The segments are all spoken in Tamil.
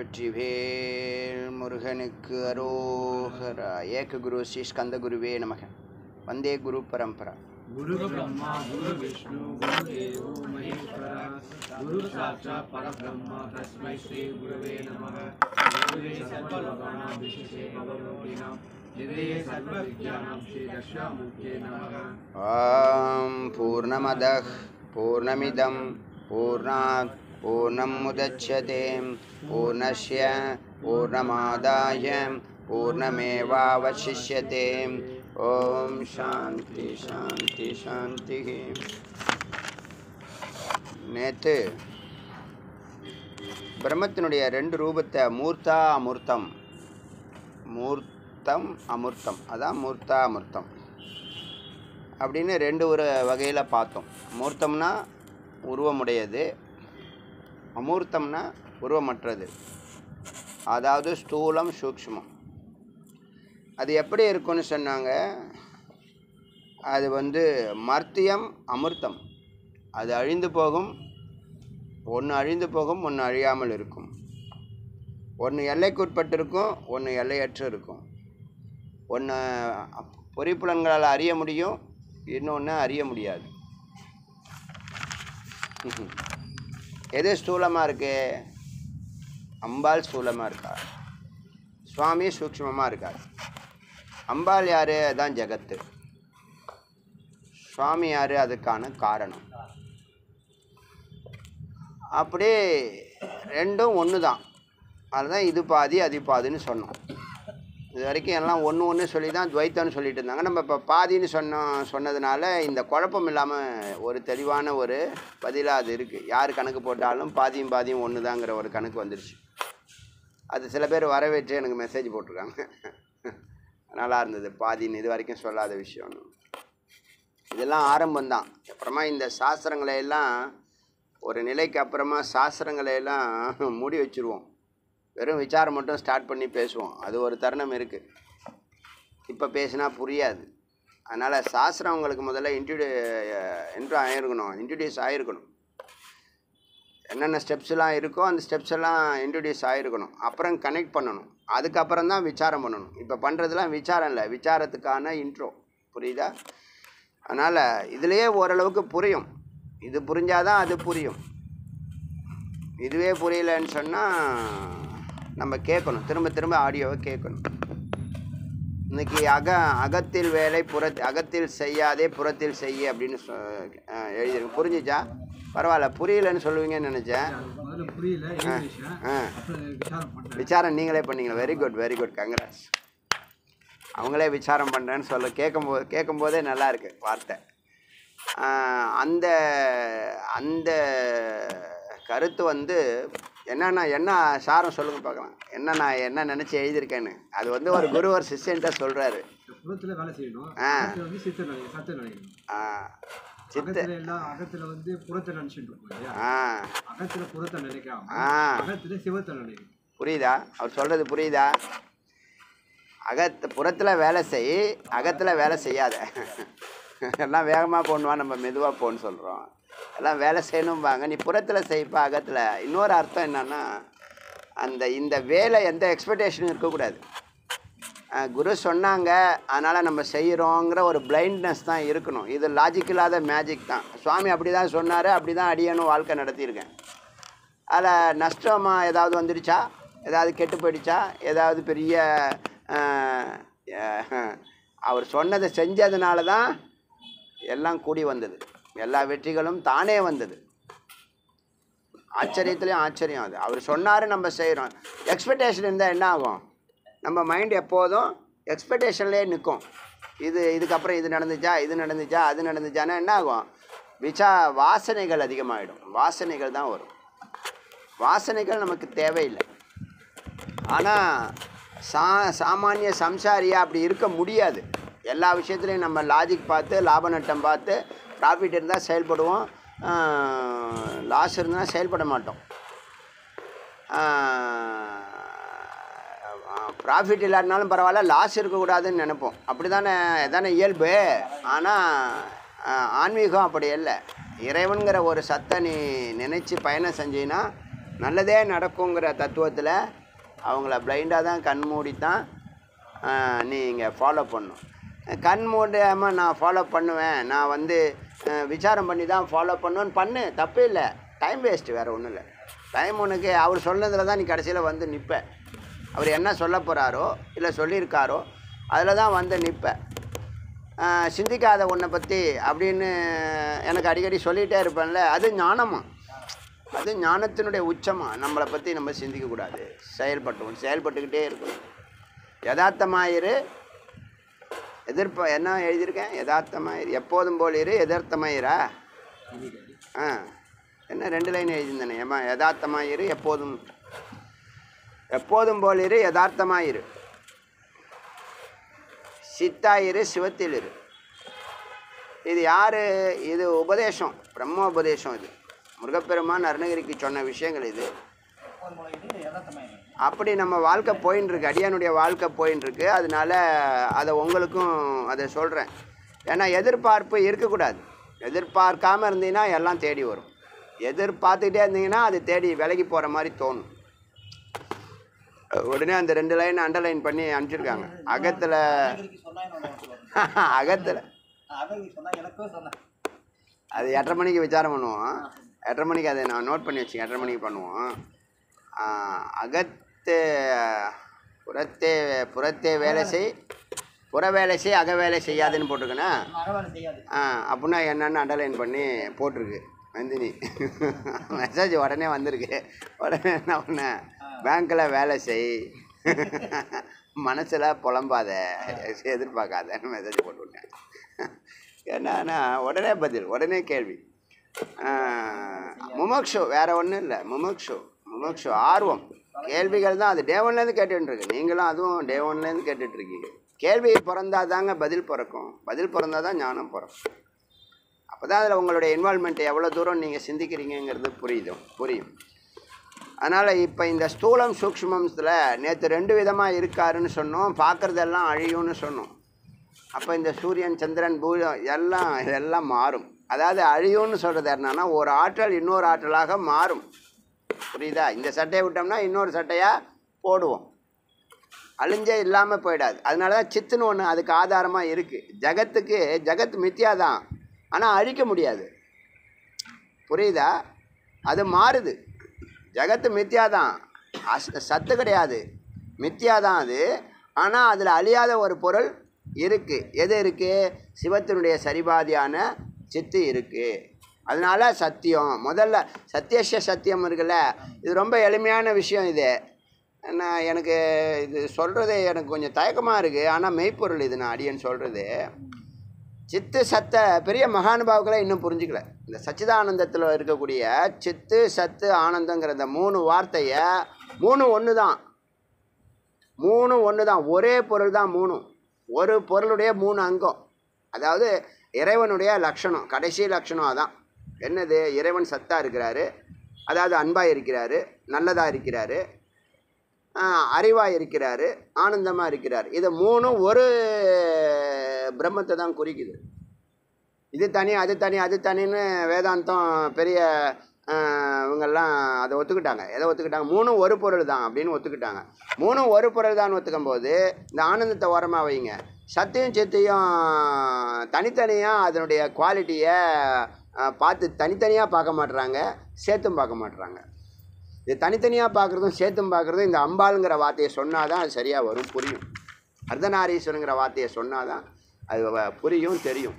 வெற்றிவேல் முருகனுக்கு அரோகரா ஏக குரு ஸ்ரீ ஸ்கந்த குருவே நமக வந்தே குரு பரம்பரா गुरु ब्रह्मा गुरु विष्णु गुरु देवो महेश्वरा गुरु साक्षात् परब्रह्म तस्मै श्री गुरवे नमः गुरुवे सर्वलोकानां विशेषे भवरोगिणां हृदये सर्वविद्यानां श्री दक्षामूर्ते नमः ஆம் பூர்ணமதः பூர்ணமிதம் பூர்ணாத் பூர்ணம் முதட்சதே பூர்ணஸ்ய பூர்ணமாதாய பூர்ணமேவாவசிஷ்யதே ஓம் சாந்தி சாந்தி சாந்தி நேற்று பிரம்மத்தினுடைய ரெண்டு ரூபத்தை மூர்த்தா அமூர்த்தம் மூர்த்தம் அமூர்த்தம் அதான் மூர்த்தா அமூர்த்தம் அப்படின்னு ரெண்டு ஒரு வகையில் பார்த்தோம் மூர்த்தம்னா உருவமுடையது அமூர்த்தம்னா உருவமற்றது அதாவது ஸ்தூலம் சூக்ஷ்மம் அது எப்படி இருக்கும்னு சொன்னாங்க அது வந்து மர்த்தியம் அமிர்தம் அது அழிந்து போகும் ஒன்று அழிந்து போகும் ஒன்று அழியாமல் இருக்கும் ஒன்று எல்லைக்குட்பட்டு இருக்கும் ஒன்று எல்லையற்று இருக்கும் ஒன்று பொறிப்புலன்களால் அறிய முடியும் இன்னொன்று அறிய முடியாது எது ஸ்தூலமாக இருக்கு அம்பாள் ஸ்தூலமாக இருக்கா சுவாமி சூக்ஷ்மமாக இருக்கார் அம்பாள் யார் அதான் ஜெகத்து சுவாமி யார் அதுக்கான காரணம் அப்படியே ரெண்டும் ஒன்று தான் அதுதான் இது பாதி அது பாதின்னு சொன்னோம் இது வரைக்கும் எல்லாம் ஒன்று ஒன்று சொல்லி தான் துவைத்தம்னு சொல்லிட்டு இருந்தாங்க நம்ம இப்போ பாதின்னு சொன்னோம் சொன்னதுனால இந்த குழப்பம் இல்லாமல் ஒரு தெளிவான ஒரு பதிலாக அது இருக்குது யார் கணக்கு போட்டாலும் பாதியும் பாதியும் ஒன்று தாங்கிற ஒரு கணக்கு வந்துருச்சு அது சில பேர் வரவேற்று எனக்கு மெசேஜ் போட்டிருக்காங்க நல்லா இருந்தது பாதின்னு இது வரைக்கும் சொல்லாத விஷயம் இதெல்லாம் ஆரம்பம்தான் அப்புறமா இந்த சாஸ்திரங்களை எல்லாம் ஒரு நிலைக்கு அப்புறமா சாஸ்திரங்களை எல்லாம் மூடி வச்சுருவோம் வெறும் விசாரம் மட்டும் ஸ்டார்ட் பண்ணி பேசுவோம் அது ஒரு தருணம் இருக்குது இப்போ பேசினா புரியாது அதனால் சாஸ்திரம் உங்களுக்கு முதல்ல இன்ட்ரடியூ இன்ட்ரோ ஆகிருக்கணும் இன்ட்ரடியூஸ் ஆகிருக்கணும் என்னென்ன ஸ்டெப்ஸ்லாம் இருக்கோ அந்த ஸ்டெப்ஸ் எல்லாம் இன்ட்ரடியூஸ் ஆகிருக்கணும் அப்புறம் கனெக்ட் பண்ணணும் அதுக்கப்புறம் தான் விசாரம் பண்ணணும் இப்போ பண்ணுறதுலாம் விசாரம் இல்லை விசாரத்துக்கான இன்ட்ரோ புரியுதா அதனால் இதுலேயே ஓரளவுக்கு புரியும் இது புரிஞ்சாதான் அது புரியும் இதுவே புரியலன்னு சொன்னால் நம்ம கேட்கணும் திரும்ப திரும்ப ஆடியோவை கேட்கணும் இன்னைக்கு அக அகத்தில் வேலை புறத் அகத்தில் செய்யாதே புறத்தில் செய்ய அப்படின்னு சொ அஹ் எழுதிருக்கு புரிஞ்சுச்சா பரவாயில்ல புரியலன்னு சொல்லுவீங்கன்னு நினச்சேன் முதல்ல புரியல இங்கிலீஷ் ஆ அப்புறம் விசாரம் பண்ணுறேன் விசாரம் நீங்களே பண்ணீங்களா very good very good congrats அவங்களே விசாரம் பண்ணுறேன்னு சொல்ல கேட்கும்போது கேட்கும்போதே நல்லா இருக்கு வார்த்தை ஆஹ் அந்த அந்த கருத்து வந்து என்னன்னா என்ன சாரம் சொல்லுங்க பார்க்கலாம் என்ன நான் என்ன நினச்சி எழுதியிருக்கேன்னு அது வந்து ஒரு குரு ஒரு சிஷ்யன்ட்ட சொல்கிறாரு புறத்துல வேலை செய்யணும் ஆ. அகத்துல வந்து சித்த நினைக்கணும் சத்த நினைக்கணும் சித்த அகத்துல எல்லாம் அகத்துல வந்து புறத்தை நினைச்சிட்டு இருக்கோம் இல்லையா ஆ அகத்துல புறத்தை நினைக்காம ஆ அகத்துல சிவத்தை நினைக்கணும் புரியுதா அவர் சொல்கிறது புரியுதா அகத்து புறத்தில் வேலை செய் அகத்தில் வேலை செய்யாத எல்லாம் வேகமாக போகணுவா நம்ம மெதுவாக போன்னு சொல்கிறோம் எல்லாம் வேலை செய்யணும்பாங்க நீ புறத்தில் செய்ப்பா அகத்தில் இன்னொரு அர்த்தம் என்னன்னா அந்த இந்த வேலை எந்த எக்ஸ்பெக்டேஷனும் இருக்கக்கூடாது அஹ் குரு சொன்னாங்க அதனால் நம்ம செய்கிறோங்கிற ஒரு பிளைண்ட்னஸ் தான் இருக்கணும் இது லாஜிக் இல்லாத மேஜிக் தான் சுவாமி அப்படி தான் சொன்னார் அப்படி தான் அடியனும் வாழ்க்கை நடத்தியிருக்கேன் அதில் நஷ்டமாக ஏதாவது வந்துடுச்சா ஏதாவது கெட்டு போயிடுச்சா ஏதாவது பெரிய அஹ், அஹ், அவர் சொன்னதை செஞ்சதுனால தான் எல்லாம் கூடி வந்தது எல்லா வெற்றிகளும் தானே வந்தது ஆச்சரியத்துலேயும் ஆச்சரியம் அது அவர் சொன்னார் நம்ம செய்கிறோம் எக்ஸ்பெக்டேஷன் இருந்தால் என்ன ஆகும் நம்ம மைண்ட் எப்போதும் எக்ஸ்பெக்டேஷன்லேயே நிற்கும் இது இதுக்கப்புறம் இது நடந்துச்சா இது நடந்துச்சா அது நடந்துச்சானா என்ன ஆகும் விசா வாசனைகள் அதிகமாகிடும் வாசனைகள் தான் வரும் வாசனைகள் நமக்கு தேவையில்லை ஆனால் சா சாமானிய சம்சாரியா அப்படி இருக்க முடியாது எல்லா விஷயத்துலையும் நம்ம லாஜிக் பார்த்து லாப நட்டம் பார்த்து ப்ராஃபிட் இருந்தால் செயல்படுவோம் லாஸ் இருந்தால் செயல்பட மாட்டோம் ப்ராஃபிட் இல்லாட்டினாலும் பரவாயில்ல லாஸ் இருக்கக்கூடாதுன்னு நினைப்போம் அப்படி தானே தானே இயல்பு ஆனால் ஆன்மீகம் அப்படி இல்லை இறைவன்கிற ஒரு சத்தை நீ நினச்சி பயணம் செஞ்சீன்னா நல்லதே நடக்குங்கிற தத்துவத்தில் அவங்கள பிளைண்டாக தான் கண் மூடி தான் நீங்கள் ஃபாலோ பண்ணும் கண் மூடாமல் நான் ஃபாலோ பண்ணுவேன் நான் வந்து அஹ், விசாரம் பண்ணி தான் ஃபாலோ பண்ணுவேன்னு பண்ணு தப்பே இல்லை டைம் வேஸ்ட்டு வேறு ஒன்றும் இல்லை டைம் உனக்கு அவர் சொன்னதில் தான் நீ கடைசியில் வந்து நிற்ப அவர் என்ன சொல்ல போகிறாரோ இல்லை சொல்லியிருக்காரோ அதில் தான் வந்து நிற்ப ஆஹ் சிந்திக்காத உன்னை பற்றி அப்படின்னு எனக்கு அடிக்கடி சொல்லிகிட்டே இருப்பேன்ல அது ஞானமா அது ஞானத்தினுடைய உச்சமா நம்மளை பற்றி நம்ம சிந்திக்கக்கூடாது செயல்பட்டோம் செயல்பட்டுக்கிட்டே இருக்கணும் யதார்த்தமாயிரு எதிர்ப்ப என்ன எழுதியிருக்கேன் யதார்த்தமாயிரு எப்போதும் போல் இரு எதார்த்தமாயிரா ஆ என்ன ரெண்டு லைன் எழுதியிருந்தேனே ஏமா யதார்த்தமாயிரு எப்போதும் எப்போதும் போல் இரு யதார்த்தமாயிரு சித்தாயிரு சிவத்தில் இரு இது யார் இது உபதேசம் பிரம்ம உபதேசம் இது முருகப்பெருமான் அருணகிரிக்கு சொன்ன விஷயங்கள் இது அப்படி நம்ம வாழ்க்கை போயின்னு இருக்கு அடியானுடைய வாழ்க்கை போயின்னு இருக்கு அதனால அதை உங்களுக்கும் அதை சொல்கிறேன் ஏன்னா எதிர்பார்ப்பு இருக்கக்கூடாது எதிர்பார்க்காம இருந்தீங்கன்னா எல்லாம் தேடி வரும் எதிர்பார்த்துக்கிட்டே இருந்தீங்கன்னா அது தேடி விலகி போகிற மாதிரி தோணும் உடனே அந்த ரெண்டு லைன் அண்டர்லைன் பண்ணி அனுப்பிச்சிருக்காங்க அகத்தில் அகத்தில் அது எட்டரை மணிக்கு விசாரம் பண்ணுவோம் எட்டரை மணிக்கு அதை நான் நோட் பண்ணி வச்சுக்கேன் எட்டரை மணிக்கு பண்ணுவோம் ஆஹ், அகத்து புறத்தே புறத்தே வேலை செய் புற வேலை செய் அக வேலை செய்யாதுன்னு போட்டிருக்கேன்னா ஆ அப்படின்னா என்னன்னு அண்டர்லைன் பண்ணி போட்டிருக்கு நந்தினி மெசேஜ் உடனே வந்திருக்கு உடனே என்ன பண்ண பேங்க்கில் வேலை செய் மனசில் புலம்பாத எதிர்பார்க்காதன்னு மெசேஜ் போட்டு விட்டேன் என்னன்னா உடனே பதில் உடனே கேள்வி முமக்ஷு வேற ஒன்றும் இல்லை முமக்ஷு முமக்ஷு ஆர்வம் கேள்விகள் தான் அது டே ஒன்லேருந்து கேட்டுருக்கு நீங்களும் அதுவும் டே ஒன்லேருந்து கேட்டுட்ருக்கீங்க கேள்வி பிறந்தா தாங்க பதில் பிறக்கும் பதில் பிறந்தா தான் ஞானம் பிறக்கும் அப்போ தான் அதில் உங்களுடைய இன்வால்மெண்ட் எவ்வளோ தூரம் நீங்கள் சிந்திக்கிறீங்கங்கிறது புரியுதும் புரியும் அதனால் இப்போ இந்த ஸ்தூலம் சூக்ஷ்மத்தில் நேற்று ரெண்டு விதமாக இருக்காருன்னு சொன்னோம் பார்க்குறதெல்லாம் அழியும்னு சொன்னோம் அப்போ இந்த சூரியன் சந்திரன் பூஜம் எல்லாம் இதெல்லாம் மாறும் அதாவது அழியும்னு சொல்கிறது என்னன்னா ஒரு ஆற்றல் இன்னொரு ஆற்றலாக மாறும் புரியுதா இந்த சட்டையை விட்டோம்னா இன்னொரு சட்டையாக போடுவோம் அழிஞ்சே இல்லாமல் போயிடாது அதனால தான் சித்துன்னு ஒன்று அதுக்கு ஆதாரமாக இருக்குது ஜகத்துக்கு ஜகத் மித்தியா தான் ஆனால் அழிக்க முடியாது புரியுதா அது மாறுது ஜகத்து மித்தியா தான் அஸ் சத்து கிடையாது மித்தியா தான் அது ஆனால் அதில் அழியாத ஒரு பொருள் இருக்குது எது இருக்குது சிவத்தினுடைய சரிபாதியான சித்து இருக்குது அதனால சத்தியம் முதல்ல சத்தியச சத்தியம் இருக்குல்ல இது ரொம்ப எளிமையான விஷயம் இது நான் எனக்கு இது சொல்கிறது எனக்கு கொஞ்சம் தயக்கமாக இருக்குது ஆனால் மெய்ப்பொருள் இது நான் அடியேன்னு சொல்கிறது சித்து சத்த பெரிய மகானுபாவுக்களை இன்னும் புரிஞ்சுக்கல இந்த சச்சிதானந்தத்தில் இருக்கக்கூடிய சித்து சத்து ஆனந்தங்கிற இந்த மூணு வார்த்தையை மூணு ஒன்று தான் மூணு ஒன்று தான் ஒரே பொருள் தான் மூணு ஒரு பொருளுடைய மூணு அங்கம் அதாவது இறைவனுடைய லட்சணம் கடைசி லட்சணம் அதான் என்னது இறைவன் சத்தாக இருக்கிறாரு அதாவது அன்பாக இருக்கிறாரு நல்லதாக இருக்கிறாரு அறிவாக இருக்கிறாரு ஆனந்தமாக இருக்கிறார் இது மூணும் ஒரு பிரம்மத்தை தான் குறிக்குது இது தனி அது தனி அது தனின்னு வேதாந்தம் பெரிய ஆஹ், இவங்கெல்லாம் அதை ஒத்துக்கிட்டாங்க எதை ஒத்துக்கிட்டாங்க மூணும் ஒரு பொருள் தான் அப்படின்னு ஒத்துக்கிட்டாங்க மூணும் ஒரு பொருள் தான் ஒத்துக்கும் போது இந்த ஆனந்தத்தை ஓரமாக வைங்க சத்தையும் சித்தையும் தனித்தனியாக அதனுடைய குவாலிட்டியை பார்த்து தனித்தனியாக பார்க்க மாட்றாங்க சேர்த்தும் பார்க்க மாட்றாங்க இது தனித்தனியாக பார்க்குறதும் சேர்த்தும் பார்க்குறதும் இந்த அம்பாளுங்கிற வார்த்தையை சொன்னால் தான் அது சரியாக வரும் புரியும் அர்த்தநாரீஸ்வரங்கிற வார்த்தையை சொன்னால் தான் அது வ- புரியும் தெரியும்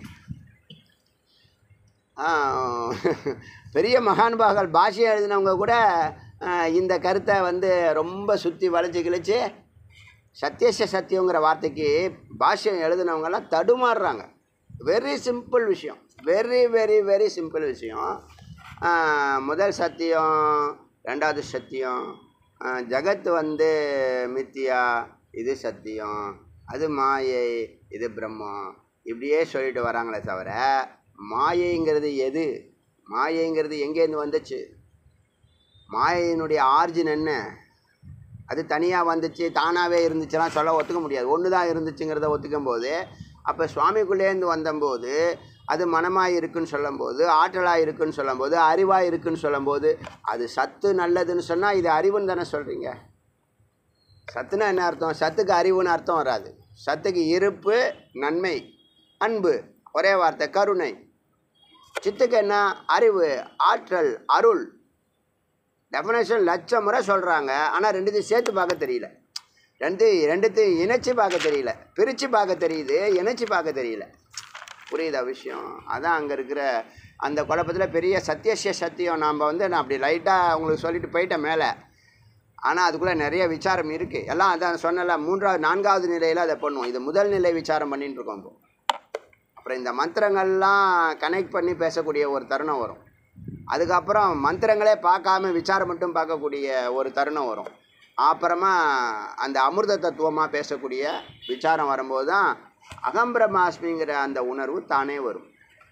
ஆ, பெரிய மகானுபாகள் பாஷையை எழுதினவங்க கூட ஆ, இந்த கருத்தை வந்து ரொம்ப சுற்றி வளைச்சு கிழிச்சு சத்தியச சத்தியங்கிற வார்த்தைக்கு பாஷ்யம் எழுதினவங்கெல்லாம் தடுமாறுறாங்க வெரி சிம்பிள் விஷயம் வெரி வெரி வெரி சிம்பிள் விஷயம் ஆ, முதல் சத்தியம் ரெண்டாவது சத்தியம் ஆ, ஜகத் வந்து மித்தியா இது சத்தியம் அது மாயை இது பிரம்மம் இப்படியே சொல்லிட்டு வராங்களே தவிர மாயைங்கிறது எது மாயைங்கிறது எங்கேருந்து வந்துச்சு மாயையினுடைய ஆர்ஜின் என்ன அது தனியாக வந்துச்சு தானாகவே இருந்துச்சுலாம் சொல்ல ஒத்துக்க முடியாது ஒன்று தான் இருந்துச்சுங்கிறத ஒத்துக்கும் போது அப்போ சுவாமிக்குள்ளேருந்து வந்தம்போது அது மனமாக இருக்குன்னு சொல்லும்போது ஆற்றலாக இருக்குன்னு சொல்லும்போது அறிவாக இருக்குன்னு சொல்லும்போது அது சத்து நல்லதுன்னு சொன்னால் இது அறிவுன்னு தானே சொல்கிறீங்க சத்துனா என்ன அர்த்தம் சத்துக்கு அறிவுன்னு அர்த்தம் வராது சத்துக்கு இருப்பு நன்மை அன்பு ஒரே வார்த்தை கருணை சித்துக்கு என்ன அறிவு ஆற்றல் அருள் டெஃபினேஷன் லட்சம் முறை சொல்கிறாங்க ஆனால் ரெண்டுத்தையும் சேர்த்து பார்க்க தெரியல ரெண்டு ரெண்டுத்தையும் இணைச்சி பார்க்க தெரியல பிரித்து பார்க்க தெரியுது இணைச்சி பார்க்க தெரியல புரியுதா விஷயம் அதான் அங்கே இருக்கிற அந்த குழப்பத்தில் பெரிய சத்தியசிய சத்தியம் நாம் வந்து நான் அப்படி லைட்டாக உங்களுக்கு சொல்லிட்டு போயிட்டேன் மேலே ஆனால் அதுக்குள்ளே நிறைய விசாரம் இருக்குது எல்லாம் அதான் சொன்னல மூன்றாவது நான்காவது நிலையில் அதை பண்ணுவோம் இது முதல் நிலை விசாரம் பண்ணிட்டு இருக்கோம் இப்போ அப்புறம் இந்த மந்திரங்கள்லாம் கனெக்ட் பண்ணி பேசக்கூடிய ஒரு தருணம் வரும் அதுக்கப்புறம் மந்திரங்களே பார்க்காம விசாரம் மட்டும் பார்க்கக்கூடிய ஒரு தருணம் வரும் அப்புறமா அந்த அமிர்த தத்துவமாக பேசக்கூடிய விசாரம் வரும்போது தான் அகம்பிரமாஸ்மிங்கிற அந்த உணர்வு தானே வரும்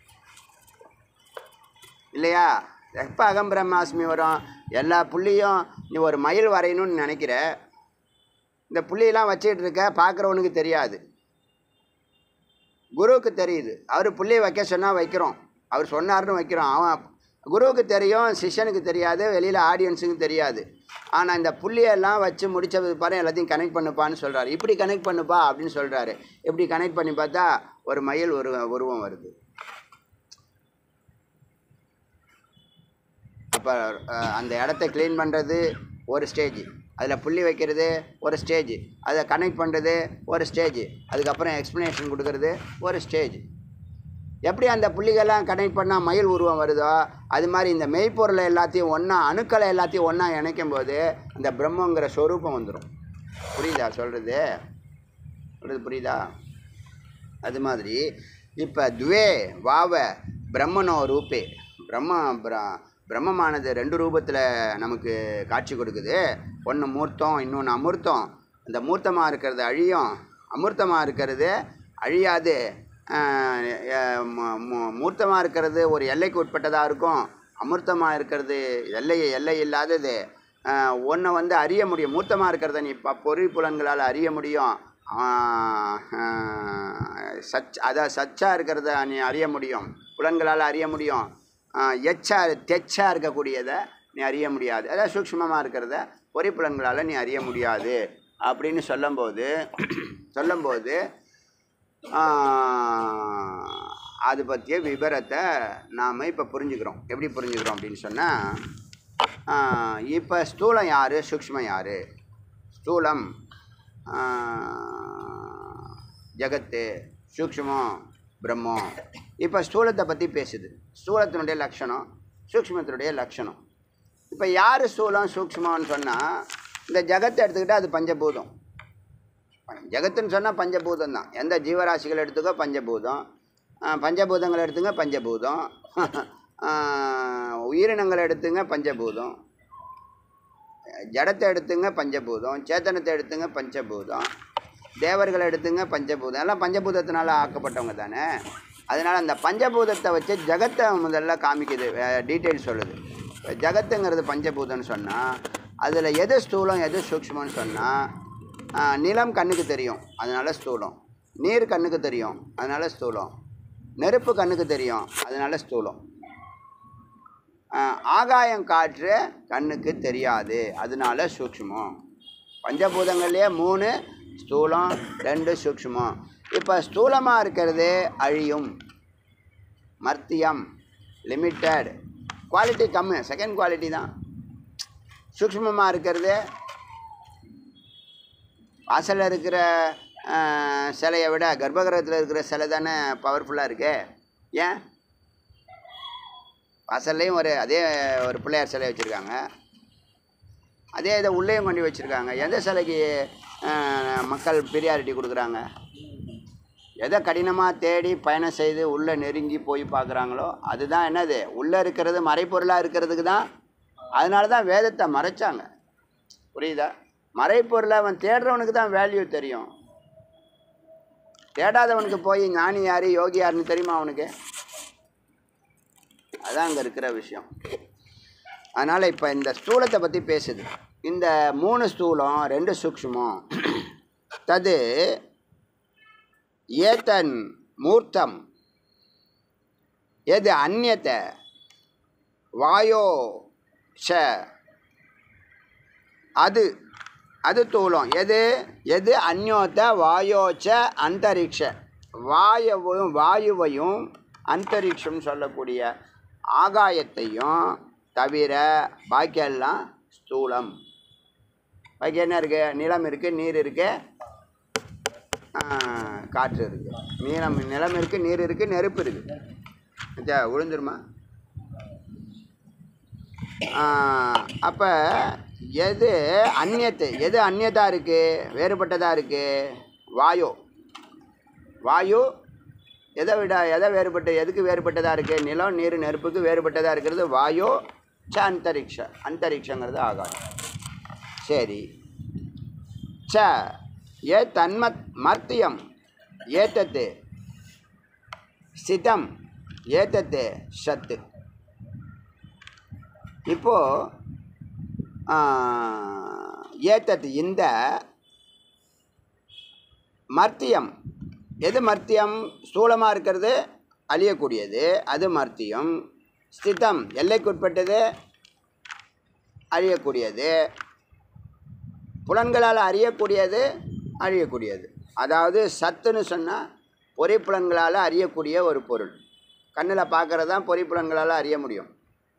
இல்லையா எப்போ அகம்பிரமாஸ்மி வரும் எல்லா புள்ளியும் நீ ஒரு மயில் வரையணும்னு நினைக்கிற இந்த புள்ளியெல்லாம் வச்சுக்கிட்டு இருக்க பார்க்குறவனுக்கு தெரியாது குருவுக்கு தெரியுது அவர் புள்ளியை வைக்க சொன்னால் வைக்கிறோம் அவர் சொன்னார்னு வைக்கிறோம் அவன் குருவுக்கு தெரியும் சிஷ்யனுக்கு தெரியாது வெளியில் ஆடியன்ஸுக்கு தெரியாது ஆனால் இந்த புள்ளியெல்லாம் வச்சு முடிச்சது பாரு எல்லாத்தையும் கனெக்ட் பண்ணுப்பான்னு சொல்கிறாரு இப்படி கனெக்ட் பண்ணுப்பா அப்படின்னு சொல்கிறாரு இப்படி கனெக்ட் பண்ணி பார்த்தா ஒரு மயில் ஒரு உருவம் வருது அப்போ அந்த இடத்த க்ளீன் பண்ணுறது ஒரு ஸ்டேஜ் அதில் புள்ளி வைக்கிறது ஒரு ஸ்டேஜ் அதை கனெக்ட் பண்ணுறது ஒரு ஸ்டேஜ் அதுக்கப்புறம் எக்ஸ்ப்ளனேஷன் கொடுக்கறது ஒரு ஸ்டேஜ் எப்படி அந்த புள்ளிகள்லாம் கனெக்ட் பண்ணால் மயில் உருவம் வருதோ அது மாதிரி இந்த மெய்ப்பொருளை எல்லாத்தையும் ஒன்றா அணுக்களை எல்லாத்தையும் ஒன்றா இணைக்கும் போது அந்த பிரம்மங்கிற ஸ்வரூபம் வந்துடும் புரியுதா சொல்கிறது சொல்கிறது புரியுதா அது மாதிரி இப்போ துவே வாவ பிரம்மனோ ரூபே பிரம்ம பிர பிரம்மமானது ரெண்டு ரூபத்தில் நமக்கு காட்சி கொடுக்குது ஒன்று மூர்த்தம் இன்னொன்று அமூர்த்தம் இந்த மூர்த்தமாக இருக்கிறது அழியும் அமூர்த்தமாக இருக்கிறது அழியாது மூர்த்தமாக இருக்கிறது ஒரு எல்லைக்கு உட்பட்டதாக இருக்கும் அமூர்த்தமாக இருக்கிறது எல்லை எல்லை இல்லாதது ஒன்றை வந்து அறிய முடியும் மூர்த்தமாக இருக்கிறத நீ ப பொருள் புலன்களால் அறிய முடியும் சச் அதான் சச்சா இருக்கிறத நீ அறிய முடியும் புலன்களால் அறிய முடியும் எச்சா தெச்சா இருக்கக்கூடியதை நீ அறிய முடியாது அதாவது சூக்ஷ்மமாக இருக்கிறத பொறிப்புலன்களால் நீ அறிய முடியாது அப்படின்னு சொல்லும்போது சொல்லும்போது அது பற்றிய விவரத்தை நாம் இப்போ புரிஞ்சுக்கிறோம் எப்படி புரிஞ்சுக்கிறோம் அப்படின்னு சொன்னால் இப்போ ஸ்தூலம் யார் சூக்ஷ்மம் யார் ஸ்தூலம் ஜகத்து சூக்ஷ்மம் பிரம்மம் இப்போ ஸ்தூலத்தை பற்றி பேசுது ஸ்தூலத்தினுடைய லட்சணம் சூக்ஷ்மத்தினுடைய லட்சணம் இப்போ யார் ஸ்தூலம் சூக்ஷ்மம்னு சொன்னால் இந்த ஜகத்தை எடுத்துக்கிட்டால் அது பஞ்சபூதம் ஜகத்துன்னு சொன்னால் பஞ்சபூதம் தான் எந்த ஜீவராசிகள் எடுத்துக்கோ பஞ்சபூதம் பஞ்சபூதங்கள் எடுத்துங்க பஞ்சபூதம் உயிரினங்களை எடுத்துங்க பஞ்சபூதம் ஜடத்தை எடுத்துங்க பஞ்சபூதம் சேத்தனத்தை எடுத்துங்க பஞ்சபூதம் தேவர்களை எடுத்துங்க பஞ்சபூதம் எல்லாம் பஞ்சபூதத்தினால ஆக்கப்பட்டவங்க தானே அதனால் அந்த பஞ்சபூதத்தை வச்சு ஜகத்தை முதல்ல காமிக்குது டீட்டெயில் சொல்லுது ஜகத்துங்கிறது பஞ்சபூதம்னு சொன்னால் அதில் எது ஸ்தூலம் எது சூக்ஷ்மம்னு சொன்னால் நிலம் கண்ணுக்கு தெரியும் அதனால் ஸ்தூலம் நீர் கண்ணுக்கு தெரியும் அதனால் ஸ்தூலம் நெருப்பு கண்ணுக்கு தெரியும் அதனால் ஸ்தூலம் ஆகாயம் காற்று கண்ணுக்கு தெரியாது அதனால சூக்ஷ்மம் பஞ்சபூதங்கள்லேயே மூணு ஸ்தூலம் ரெண்டு சூக்ஷ்மம் இப்போ ஸ்தூலமாக இருக்கிறது அழியும் மர்த்தியம் லிமிட்டட் குவாலிட்டி கம்மி செகண்ட் குவாலிட்டி தான் சூக்ஷ்மமாக இருக்கிறது வாசலில் இருக்கிற சிலையை விட கர்ப்பகிரகத்தில் இருக்கிற சிலை தானே பவர்ஃபுல்லாக இருக்கு ஏன் வாசல்லையும் ஒரு அதே ஒரு பிள்ளையார் சிலை வச்சுருக்காங்க அதே இதை உள்ளேயும் கொண்டு வச்சுருக்காங்க எந்த சிலைக்கு மக்கள் ப்ரியாரிட்டி கொடுக்குறாங்க எதை கடினமாக தேடி பயணம் செய்து உள்ளே நெருங்கி போய் பார்க்குறாங்களோ அதுதான் என்னது உள்ளே இருக்கிறது மறைப்பொருளாக இருக்கிறதுக்கு தான் அதனால தான் வேதத்தை மறைச்சாங்க புரியுதா மறைப்பொருளை அவன் தேடுறவனுக்கு தான் வேல்யூ தெரியும் தேடாதவனுக்கு போய் ஞானி யார் யோகி யாருன்னு தெரியுமா அவனுக்கு அதான் அங்கே இருக்கிற விஷயம் அதனால் இப்போ இந்த ஸ்தூலத்தை பற்றி பேசுது இந்த மூணு ஸ்தூலம் ரெண்டு சூக்ஷ்மம் தது ஏதன் மூர்த்தம் எது அந்நியத்தை வாயோ ச அது அது தூளம் எது எது அந்யோத்த வாயோச்ச அந்தரிக்ஷ வாயுவும் வாயுவையும் அந்தரிக்ஷம் சொல்லக்கூடிய ஆகாயத்தையும் தவிர பாக்கியெல்லாம் ஸ்தூலம் பாக்கி என்ன இருக்குது நிலம் இருக்குது நீர் இருக்குது காற்று இருக்குது நீளம் நிலம் இருக்குது நீர் இருக்குது நெருப்பு இருக்குது அச்சா விழுந்துருமா அப்போ எது அந்நியத்து எது அந்நியதா இருக்குது வேறுபட்டதாக இருக்குது வாயு வாயு எதை விட எதை வேறுபட்டு எதுக்கு வேறுபட்டதாக இருக்குது நிலம் நீர் நெருப்புக்கு வேறுபட்டதாக இருக்கிறது வாயு ச அந்தரிக்ஷ அந்தரிக்ஷங்கிறது ஆகாயம் சரி ச ஏ தன்மத் மர்த்தியம் ஏத்தத்து ஸ்திதம் ஏத்தத்து சத்து இப்போ ஆ, ஏத்தத்து இந்த மர்த்தியம் எது மர்த்தியம் ஸ்தூலமாக இருக்கிறது அழியக்கூடியது அது மர்த்தியம் ஸ்திதம் எல்லைக்குட்பட்டது அழியக்கூடியது புலன்களால் அறியக்கூடியது அழியக்கூடியது அதாவது சத்துன்னு சொன்னால் பொறிப்புலன்களால் அறியக்கூடிய ஒரு பொருள் கண்ணில் பார்க்கறது தான் பொறிப்புலன்களால் அறிய முடியும்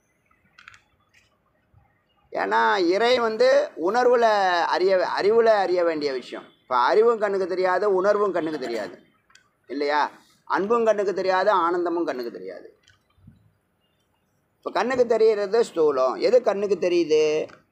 ஏன்னா இறை வந்து உணர்வில் அறிய அறிவில் அறிய வேண்டிய விஷயம் இப்போ அறிவும் கண்ணுக்கு தெரியாது உணர்வும் கண்ணுக்கு தெரியாது இல்லையா அன்பும் கண்ணுக்கு தெரியாது ஆனந்தமும் கண்ணுக்கு தெரியாது இப்போ கண்ணுக்கு தெரிகிறது ஸ்தூலம் எது கண்ணுக்கு தெரியுது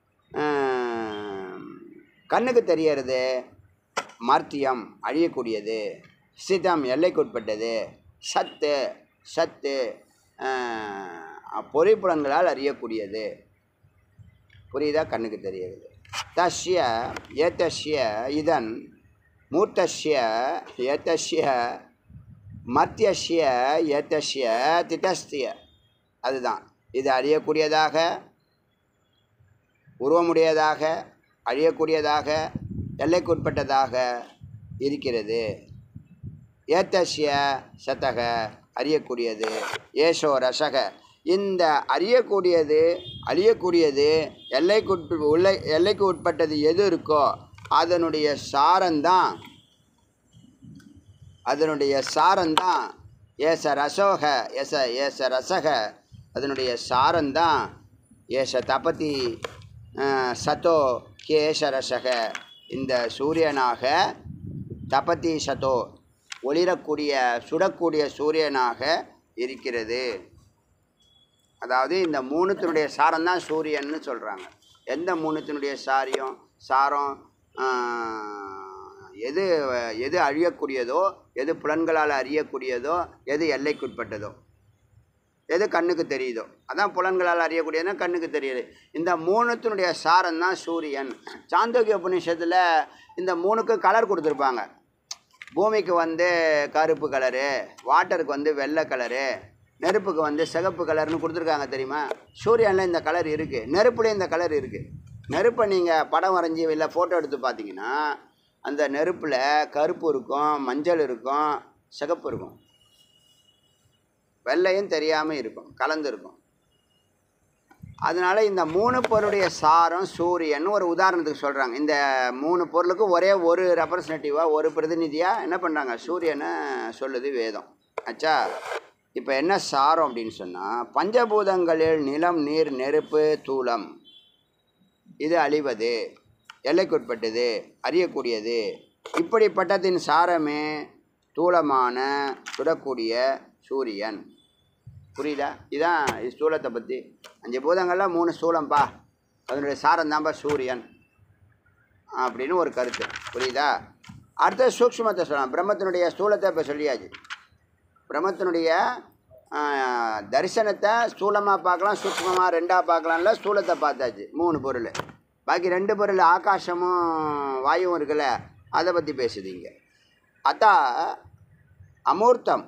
ஆம், கண்ணுக்கு தெரியறது மர்த்தியம் அழியக்கூடியது சிதம் எல்லைக்குட்பட்டது சத்து சத்து ஆஹ், பொறிப்புலன்களால் அறியக்கூடியது புரியுதா கண்ணுக்கு தெரியுது தஸ்ய ஏத்தஸ்ய இதன் மூர்த்தஸ்ய ஏத்தஸ்ய மத்தியஸ்ய ஏத்தஸ்ய திட்டஸ்திய அதுதான் இது அறியக்கூடியதாக உருவமுடையதாக அழியக்கூடியதாக எல்லைக்குட்பட்டதாக இருக்கிறது ஏத்தஸ்ய சதக அறியக்கூடியது ஏசோ ரசக இந்த அறியக்கூடியது அழியக்கூடியது எல்லைக்குட்பு உள்ள எல்லைக்கு உட்பட்டது எது இருக்கோ அதனுடைய சாரம்தான் அதனுடைய சாரம்தான் ஏச ரசோக ஏச ஏச ரசக அதனுடைய சாரம்தான் ஏச தபதி அஹ், சதோ கேச ரசக இந்த சூரியனாக தபதி சதோ ஒளிரக்கூடிய சுடக்கூடிய சூரியனாக இருக்கிறது அதாவது இந்த மூணுத்தினுடைய சாரம் தான் சூரியன்னு சொல்கிறாங்க எந்த மூணுத்தினுடைய சாரியம் சாரம் ஆஹ், எது எது அழியக்கூடியதோ எது புலன்களால் அறியக்கூடியதோ எது எல்லைக்குட்பட்டதோ எது கண்ணுக்கு தெரியுதோ அதான் புலன்களால் அறியக்கூடியதுன்னா கண்ணுக்கு தெரியுது இந்த மூணுத்தினுடைய சாரம் தான் சூரியன் சாந்தோக்கிய உபநிஷத்தில் இந்த மூணுக்கு கலர் கொடுத்துருப்பாங்க பூமிக்கு வந்து கருப்பு கலரு வாட்டருக்கு வந்து வெள்ளை கலரு நெருப்புக்கு வந்து சிகப்பு கலர்னு கொடுத்துருக்காங்க தெரியுமா சூரியனில் இந்த கலர் இருக்குது நெருப்புலேயும் இந்த கலர் இருக்குது நெருப்பை நீங்கள் படம் வரைஞ்சி இல்லை ஃபோட்டோ எடுத்து பார்த்தீங்கன்னா அந்த நெருப்பில் கருப்பு இருக்கும் மஞ்சள் இருக்கும் சிகப்பு இருக்கும் வெள்ளையும் தெரியாமல் இருக்கும் கலந்து இருக்கும் அதனால இந்த மூணு பொருளுடைய சாரம் சூரியன் ஒரு உதாரணத்துக்கு சொல்கிறாங்க இந்த மூணு பொருளுக்கு ஒரே ஒரு ரெப்ரசன்டேட்டிவாக ஒரு பிரதிநிதியாக என்ன பண்ணுறாங்க சூரியனை சொல்லுது வேதம் ஆச்சா இப்போ என்ன சாரம் அப்படின்னு சொன்னால் பஞ்சபூதங்களில் நிலம் நீர் நெருப்பு தூளம் இது அழிவது எல்லைக்குட்பட்டது அறியக்கூடியது இப்படிப்பட்டதின் சாரமே தூளமான சுடக்கூடிய சூரியன் புரியுதா இதான் இது ஸ்தூலத்தை பற்றி அஞ்சு பூதங்கள்லாம் மூணு ஸ்தூலம்ப்பா அதனுடைய சாரம் தான்ப்பா சூரியன் அப்படின்னு ஒரு கருத்து புரியுதா அடுத்த சூக்ஷ்மத்தை சொல்லலாம் பிரம்மத்தினுடைய ஸ்தூலத்தை இப்போ சொல்லியாச்சு பிரம்மத்தினுடைய ஆ, தரிசனத்தை ஸ்தூலமாக பார்க்கலாம் சூக்ஷ்மமாக ரெண்டாக பார்க்கலாம்ல ஸ்தூலத்தை பார்த்தாச்சு மூணு பொருள் பாக்கி ரெண்டு பொருள் ஆகாசமும் வாயுவும் இருக்குல்ல அதை பற்றி பேசுதீங்க அத்தா அமூர்த்தம்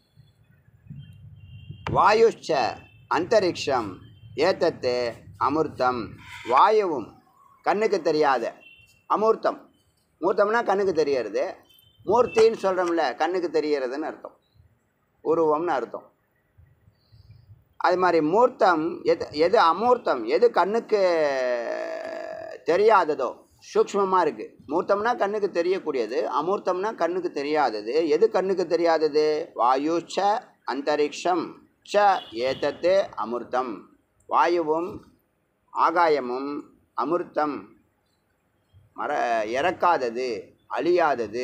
வாயுச்ச அந்தரிக்ஷம் ஏத்தத்து அமிர்தம் வாயுவும் கண்ணுக்கு தெரியாத அமூர்த்தம் மூர்த்தம்னா கண்ணுக்கு தெரியறது மூர்த்தின்னு சொல்கிறோம்ல கண்ணுக்கு தெரியறதுன்னு அர்த்தம் உருவம்னு அர்த்தம் அது மாதிரி மூர்த்தம் எது எது அமூர்த்தம் எது கண்ணுக்கு தெரியாததோ சூக்ஷ்மமாக இருக்குது மூர்த்தம்னா கண்ணுக்கு தெரியக்கூடியது அமூர்த்தம்னா கண்ணுக்கு தெரியாதது எது கண்ணுக்கு தெரியாதது வாயு ச அந்தரிக்ஷம் ச ஏதத்து அமிர்தம் வாயுவும் ஆகாயமும் அமிர்தம் மர இறக்காதது அழியாதது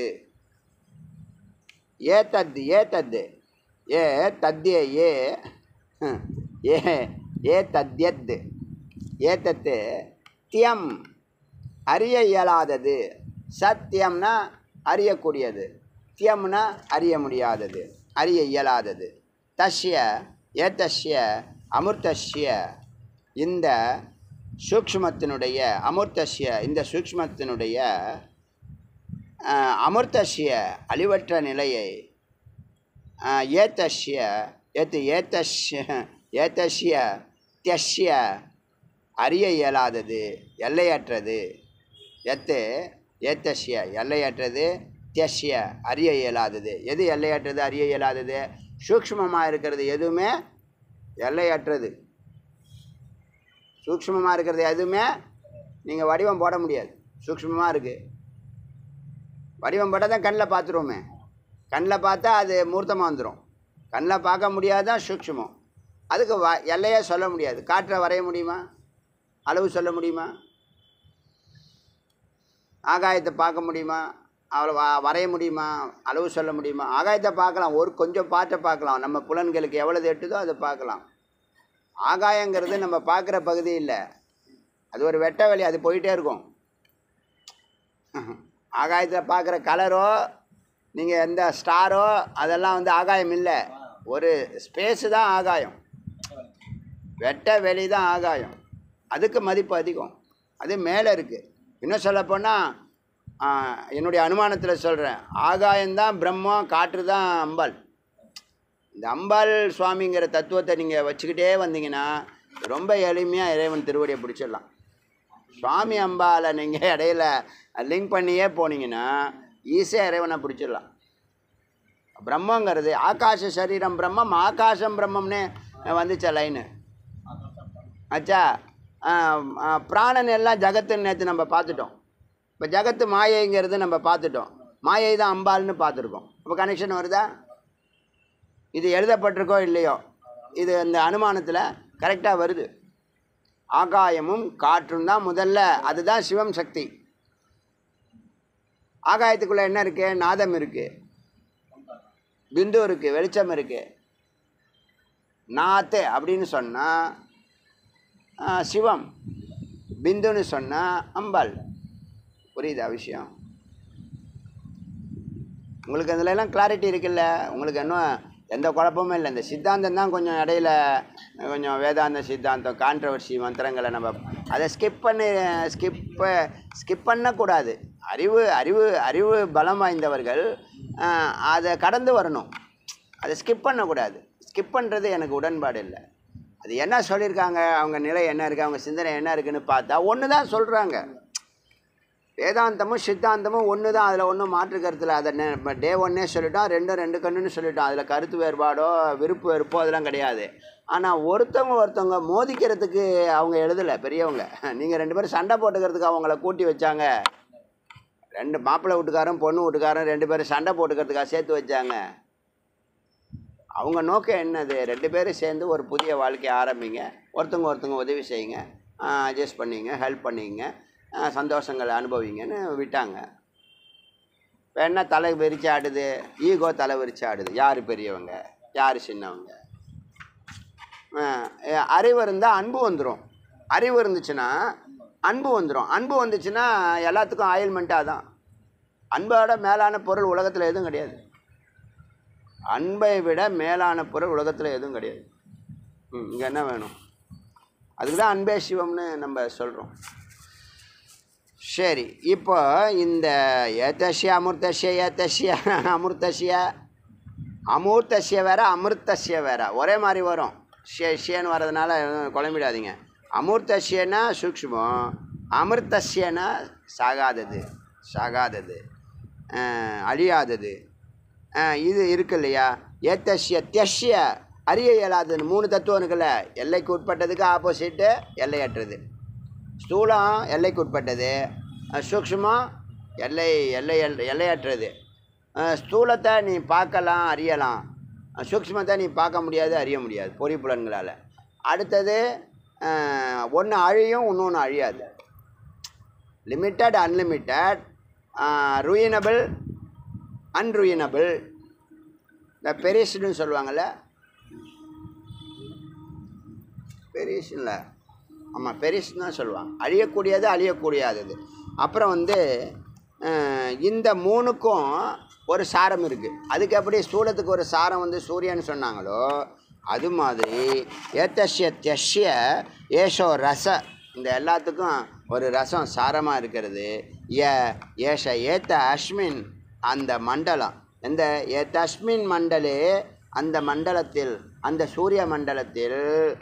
ஏ தத்து ஏ தத்து ஏ தத்திய ஏ ஹம், ஏ ஏ தத்யத் ஏ தத்து தியம் அறிய இயலாதது சத்தியம்னா அறியக்கூடியது தியம்னா அறிய முடியாதது அறிய இயலாதது தஸ்ய ஏதஸ்ய அமிர்தஸ்ய இந்த சூக்ஷ்மத்தினுடைய அமிர்தஸ்ய இந்த சூக்ஷ்மத்தினுடைய அஹ், அமிர்தஸ்ய அழிவற்ற நிலையை அஹ், ஏதஸ்ய ஏத்து ஏதஸ்ய ஏதஸ்ய தியஸ்ய அறிய இயலாதது எல்லையற்றது எத்து ஏத்தஸ்ய எல்லையற்றது தியஸ்ய அறிய இயலாதது எது எல்லையற்றது அறிய இயலாதது சூக்ஷ்மமாக இருக்கிறது எதுவுமே எல்லையற்றது சூக்ஷ்மமாக இருக்கிறது எதுவுமே நீங்கள் வடிவம் போட முடியாது சூக்ஷ்மமாக இருக்குது வடிவம் போட்டால் தான் கண்ணில் பார்த்துருவோமே கண்ணில் பார்த்தா அது மூர்த்தமாக வந்துடும் கண்ணில் பார்க்க முடியாதான் சூக்ஷ்மம் அதுக்கு வ எல்லையே சொல்ல முடியாது காற்றை வரைய முடியுமா அளவு சொல்ல முடியுமா ஆகாயத்தை பார்க்க முடியுமா அவ்வளோ வ- வரைய முடியுமா அளவு சொல்ல முடியுமா ஆகாயத்தை பார்க்கலாம் ஒரு கொஞ்சம் பாட்டை பார்க்கலாம் நம்ம புலன்களுக்கு எவ்வளவு எட்டுதோ அதை பார்க்கலாம் ஆகாயங்கிறது நம்ம பார்க்குற பகுதி இல்லை அது ஒரு வெட்ட வெளி அது போயிட்டே இருக்கும் ஆகாயத்தில் பார்க்குற கலரோ நீங்கள் எந்த ஸ்டாரோ அதெல்லாம் வந்து ஆகாயம் இல்லை ஒரு ஸ்பேஸு தான் ஆகாயம் வெட்ட வெளி தான் ஆகாயம் அதுக்கு மதிப்பு அதிகம் அது மேலே இருக்குது இன்னும் சொல்லப்போனால் என்னுடைய அனுமானத்தில் சொல்கிறேன் ஆகாயம்தான் பிரம்மம் காற்று தான் அம்பாள் இந்த அம்பாள் சுவாமிங்கிற தத்துவத்தை நீங்கள் வச்சுக்கிட்டே வந்தீங்கன்னா ரொம்ப எளிமையாக இறைவன் திருவடியை பிடிச்சிடலாம் சுவாமி அம்பாவை நீங்கள் இடையில லிங்க் பண்ணியே போனீங்கன்னா ஈஸியாக இறைவனை பிடிச்சிடலாம் பிரம்மங்கிறது ஆகாச சரீரம் பிரம்மம் ஆகாசம் பிரம்மம்னே வந்துச்ச லைனு ஆச்சா ஆ, ஆ, பிராணன் எல்லாம் ஜகத்துன்னு நேற்று நம்ம பார்த்துட்டோம் இப்போ ஜகத்து மாயைங்கிறது நம்ம பார்த்துட்டோம் மாயை தான் அம்பாள்னு பார்த்துருக்கோம் இப்போ கனெக்ஷன் வருதா இது எழுதப்பட்டிருக்கோ இல்லையோ இது இந்த அனுமானத்தில் கரெக்டாக வருது ஆகாயமும் காற்றும் தான் முதல்ல அதுதான் சிவம் சக்தி ஆகாயத்துக்குள்ளே என்ன இருக்குது நாதம் இருக்குது பிந்து இருக்குது வெளிச்சம் இருக்குது நாத்து அப்படின்னு சொன்னால் சிவம் பிந்துன்னு சொன்னால் அம்பாள் புரியுதா விஷயம் உங்களுக்கு அதில் எல்லாம் கிளாரிட்டி இருக்குல்ல உங்களுக்கு இன்னும் எந்த குழப்பமும் இல்லை இந்த சித்தாந்தம் தான் கொஞ்சம் இடையில கொஞ்சம் வேதாந்த சித்தாந்தம் கான்ட்ரவர்சி மந்திரங்களை நம்ம அதை ஸ்கிப் பண்ணி ஸ்கிப்பை ஸ்கிப் பண்ணக்கூடாது அறிவு அறிவு அறிவு பலம் வாய்ந்தவர்கள் ஆஹ், அதை கடந்து வரணும் அதை ஸ்கிப் பண்ணக்கூடாது ஸ்கிப் பண்ணுறது எனக்கு உடன்பாடு இல்லை அது என்ன சொல்லியிருக்காங்க அவங்க நிலை என்ன இருக்குது அவங்க சிந்தனை என்ன இருக்குன்னு பார்த்தா ஒன்று தான் சொல்கிறாங்க வேதாந்தமும் சித்தாந்தமும் ஒன்று தான் அதில் ஒன்றும் மாற்று கருத்தில் அதை டே ஒன்னே சொல்லிட்டோம் ரெண்டும் ரெண்டு கண்ணுன்னு சொல்லிட்டோம் அதில் கருத்து வேறுபாடோ விருப்பு வெறுப்போ அதெல்லாம் கிடையாது ஆனால் ஒருத்தவங்க ஒருத்தவங்க மோதிக்கிறதுக்கு அவங்க எழுதலை பெரியவங்க நீங்கள் ரெண்டு பேரும் சண்டை போட்டுக்கிறதுக்கு அவங்கள கூட்டி வச்சாங்க ரெண்டு மாப்பிள்ளை வீட்டுக்காரன் பொண்ணு வீட்டுக்காரன் ரெண்டு பேரும் சண்டை போட்டுக்கிறதுக்காக சேர்த்து வச்சாங்க அவங்க நோக்கம் என்னது ரெண்டு பேரும் சேர்ந்து ஒரு புதிய வாழ்க்கையை ஆரம்பிங்க ஒருத்தவங்க ஒருத்தவங்க உதவி செய்யுங்க அட்ஜஸ்ட் பண்ணிங்க ஹெல்ப் பண்ணிங்க ஆஹ் சந்தோஷங்களை அனுபவிங்கன்னு விட்டாங்க இப்போ என்ன தலை விரிச்சு ஆடுது ஈகோ தலை விரிச்சு ஆடுது யார் பெரியவங்க யார் சின்னவங்க ஆஹ் அறிவு இருந்தால் அன்பு வந்துடும் அறிவு இருந்துச்சுன்னா அன்பு வந்துடும் அன்பு வந்துச்சுன்னா எல்லாத்துக்கும் ஆயில்மெண்ட்டாக தான் அன்போட மேலான பொருள் உலகத்தில் எதுவும் கிடையாது அன்பை விட மேலான பொருள் உலகத்தில் எதுவும் கிடையாது ம் இங்கே என்ன வேணும் அதுக்கு தான் அன்பே சிவம்னு நம்ம சொல்கிறோம் சரி இப்போ இந்த ஏத்தசிய அமிர்தசிய ஏத்தசிய அமிர்தசிய அமூர்த்தசிய வேற அமிர்தசிய வேற ஒரே மாதிரி வரும் ஷே ஷேன்னு வர்றதுனால எதுவும் குழம்பிடாதீங்க அமூர்த்தசியனா சூக்ஷ்மம் அமிர்தசியனா சாகாதது சாகாதது அஹ், அழியாதது அஹ், இது இருக்கு இல்லையா ஏத்தசிய தியசிய அறிய இயலாததுன்னு மூணு தத்துவம் இருக்குல்ல எல்லைக்கு உட்பட்டதுக்கு ஆப்போசிட்டு எல்லையற்றது ஸ்தூலம் எல்லைக்கு உட்பட்டது அஹ் சூக்ஷ்மம் எல்லை எல்லை எல்- எல்லையற்றது அஹ் ஸ்தூலத்தை நீ பார்க்கலாம் அறியலாம் அஹ் சூக்ஷ்மத்தை நீ பார்க்க முடியாது அறிய முடியாது பொறி புலன்களால் அடுத்தது ஒன்று அழியும் இன்னொன்று அழியாது லிமிட்டட் அன்லிமிட்டட் ரூயினபிள் அன்ரூயினபிள் இந்த பெரிஸ்னு சொல்லுவாங்கள்ல பெரிஸ்ல ஆமாம் பெரிஸ்னு தான் சொல்லுவாங்க அழியக்கூடியது அழியக்கூடியது அப்புறம் வந்து அஹ், இந்த மூணுக்கும் ஒரு சாரம் இருக்குது அதுக்கு எப்படி ஸ்தூலத்துக்கு ஒரு சாரம் வந்து சூரியன் சொன்னாங்களோ அது மாதிரி ஏத்தஷ்ய தியஷ்ய ஏஷோ ரச இந்த எல்லாத்துக்கும் ஒரு ரசம் சாரமாக இருக்கிறது ஏ ஏஷ ஏத்த அஸ்மின் அந்த மண்டலம் இந்த ஏத்தஸ்மின் மண்டலே அந்த மண்டலத்தில் அந்த சூரிய மண்டலத்தில்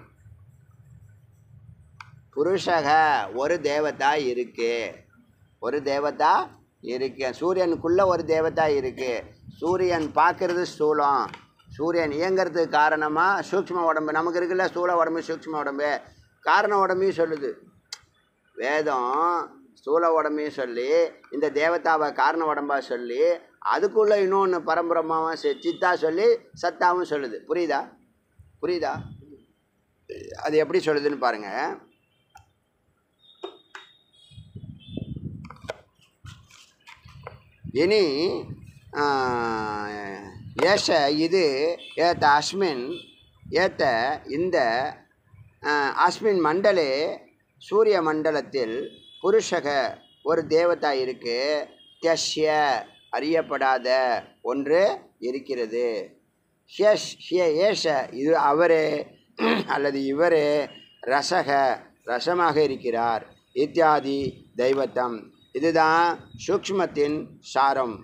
புருஷக ஒரு தேவதா இருக்கு ஒரு தேவதா இருக்கு சூரியனுக்குள்ள ஒரு தேவதா இருக்கு சூரியன் பார்க்கறது ஸ்தூலம் சூரியன் இயங்கிறதுக்கு காரணமாக சூக்ஷ்ம உடம்பு நமக்கு இருக்குல்ல ஸ்தூல உடம்பு சூக்ஷ்ம உடம்பு காரண உடம்பையும் சொல்லுது வேதம் ஸ்தூல உடம்பையும் சொல்லி இந்த தேவதாவை காரண உடம்பா சொல்லி அதுக்குள்ளே இன்னொன்று பரம்பரமாவும் செ- சித்தா சொல்லி சத்தாவும் சொல்லுது புரியுதா புரியுதா அது எப்படி சொல்லுதுன்னு பாருங்கள் இனி ஆஹ், ஏஷ இது ஏத்த அஸ்மின் ஏத்த இந்த ஆஹ், அஸ்மின் மண்டலே சூரிய மண்டலத்தில் புருஷக ஒரு தேவதா இருக்கு தியஷ்ய அறியப்படாத ஒன்று இருக்கிறது ஹியஷ் ஹிய ஏஷ இது அவரே அல்லது இவரே ரசக ரசமாக இருக்கிறார் இத்தியாதி தெய்வத்தம் இதுதான் சூக்ஷ்மத்தின் சாரம்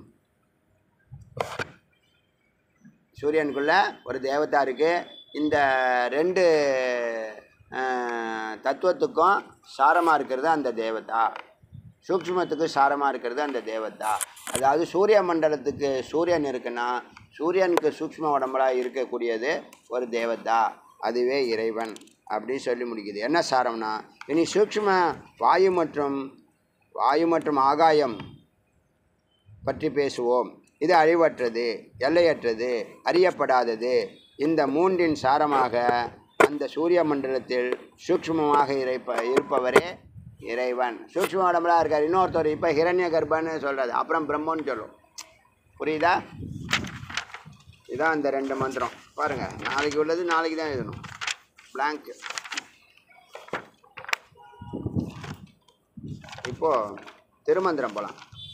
சூரியனுக்குள்ள ஒரு தேவதா இருக்கு இந்த ரெண்டு அஹ், தத்துவத்துக்கும் சாரமாக இருக்கிறது அந்த தேவதா சூக்ஷ்மத்துக்கு சாரமாக இருக்கிறது அந்த தேவதா அதாவது சூரிய மண்டலத்துக்கு சூரியன் இருக்குன்னா சூரியனுக்கு சூக்ஷ்ம உடம்புல இருக்கக்கூடியது ஒரு தேவதா அதுவே இறைவன் அப்படின்னு சொல்லி முடிக்குது என்ன சாரம்னா இனி சூக்ஷ்ம வாயு மற்றும் வாயு மற்றும் ஆகாயம் பற்றி பேசுவோம் இது அழிவற்றது எல்லையற்றது அறியப்படாதது இந்த மூன்றின் சாரமாக அந்த சூரிய மண்டலத்தில் சூக்ஷ்மமாக இறைப்ப இருப்பவரே இறைவன் சூக்ஷ்ம உடம்புலாம் இருக்கார் இன்னொருத்தர் இப்போ ஹிரண்ய கர்ப்பன்னு சொல்கிறது அப்புறம் பிரம்மன்னு சொல்லும் புரியுதா இதான் இந்த ரெண்டு மந்திரம் பாருங்கள் நாளைக்கு உள்ளது நாளைக்கு தான் எழுதணும் blank இப்போது திருமந்திரம் போகலாம்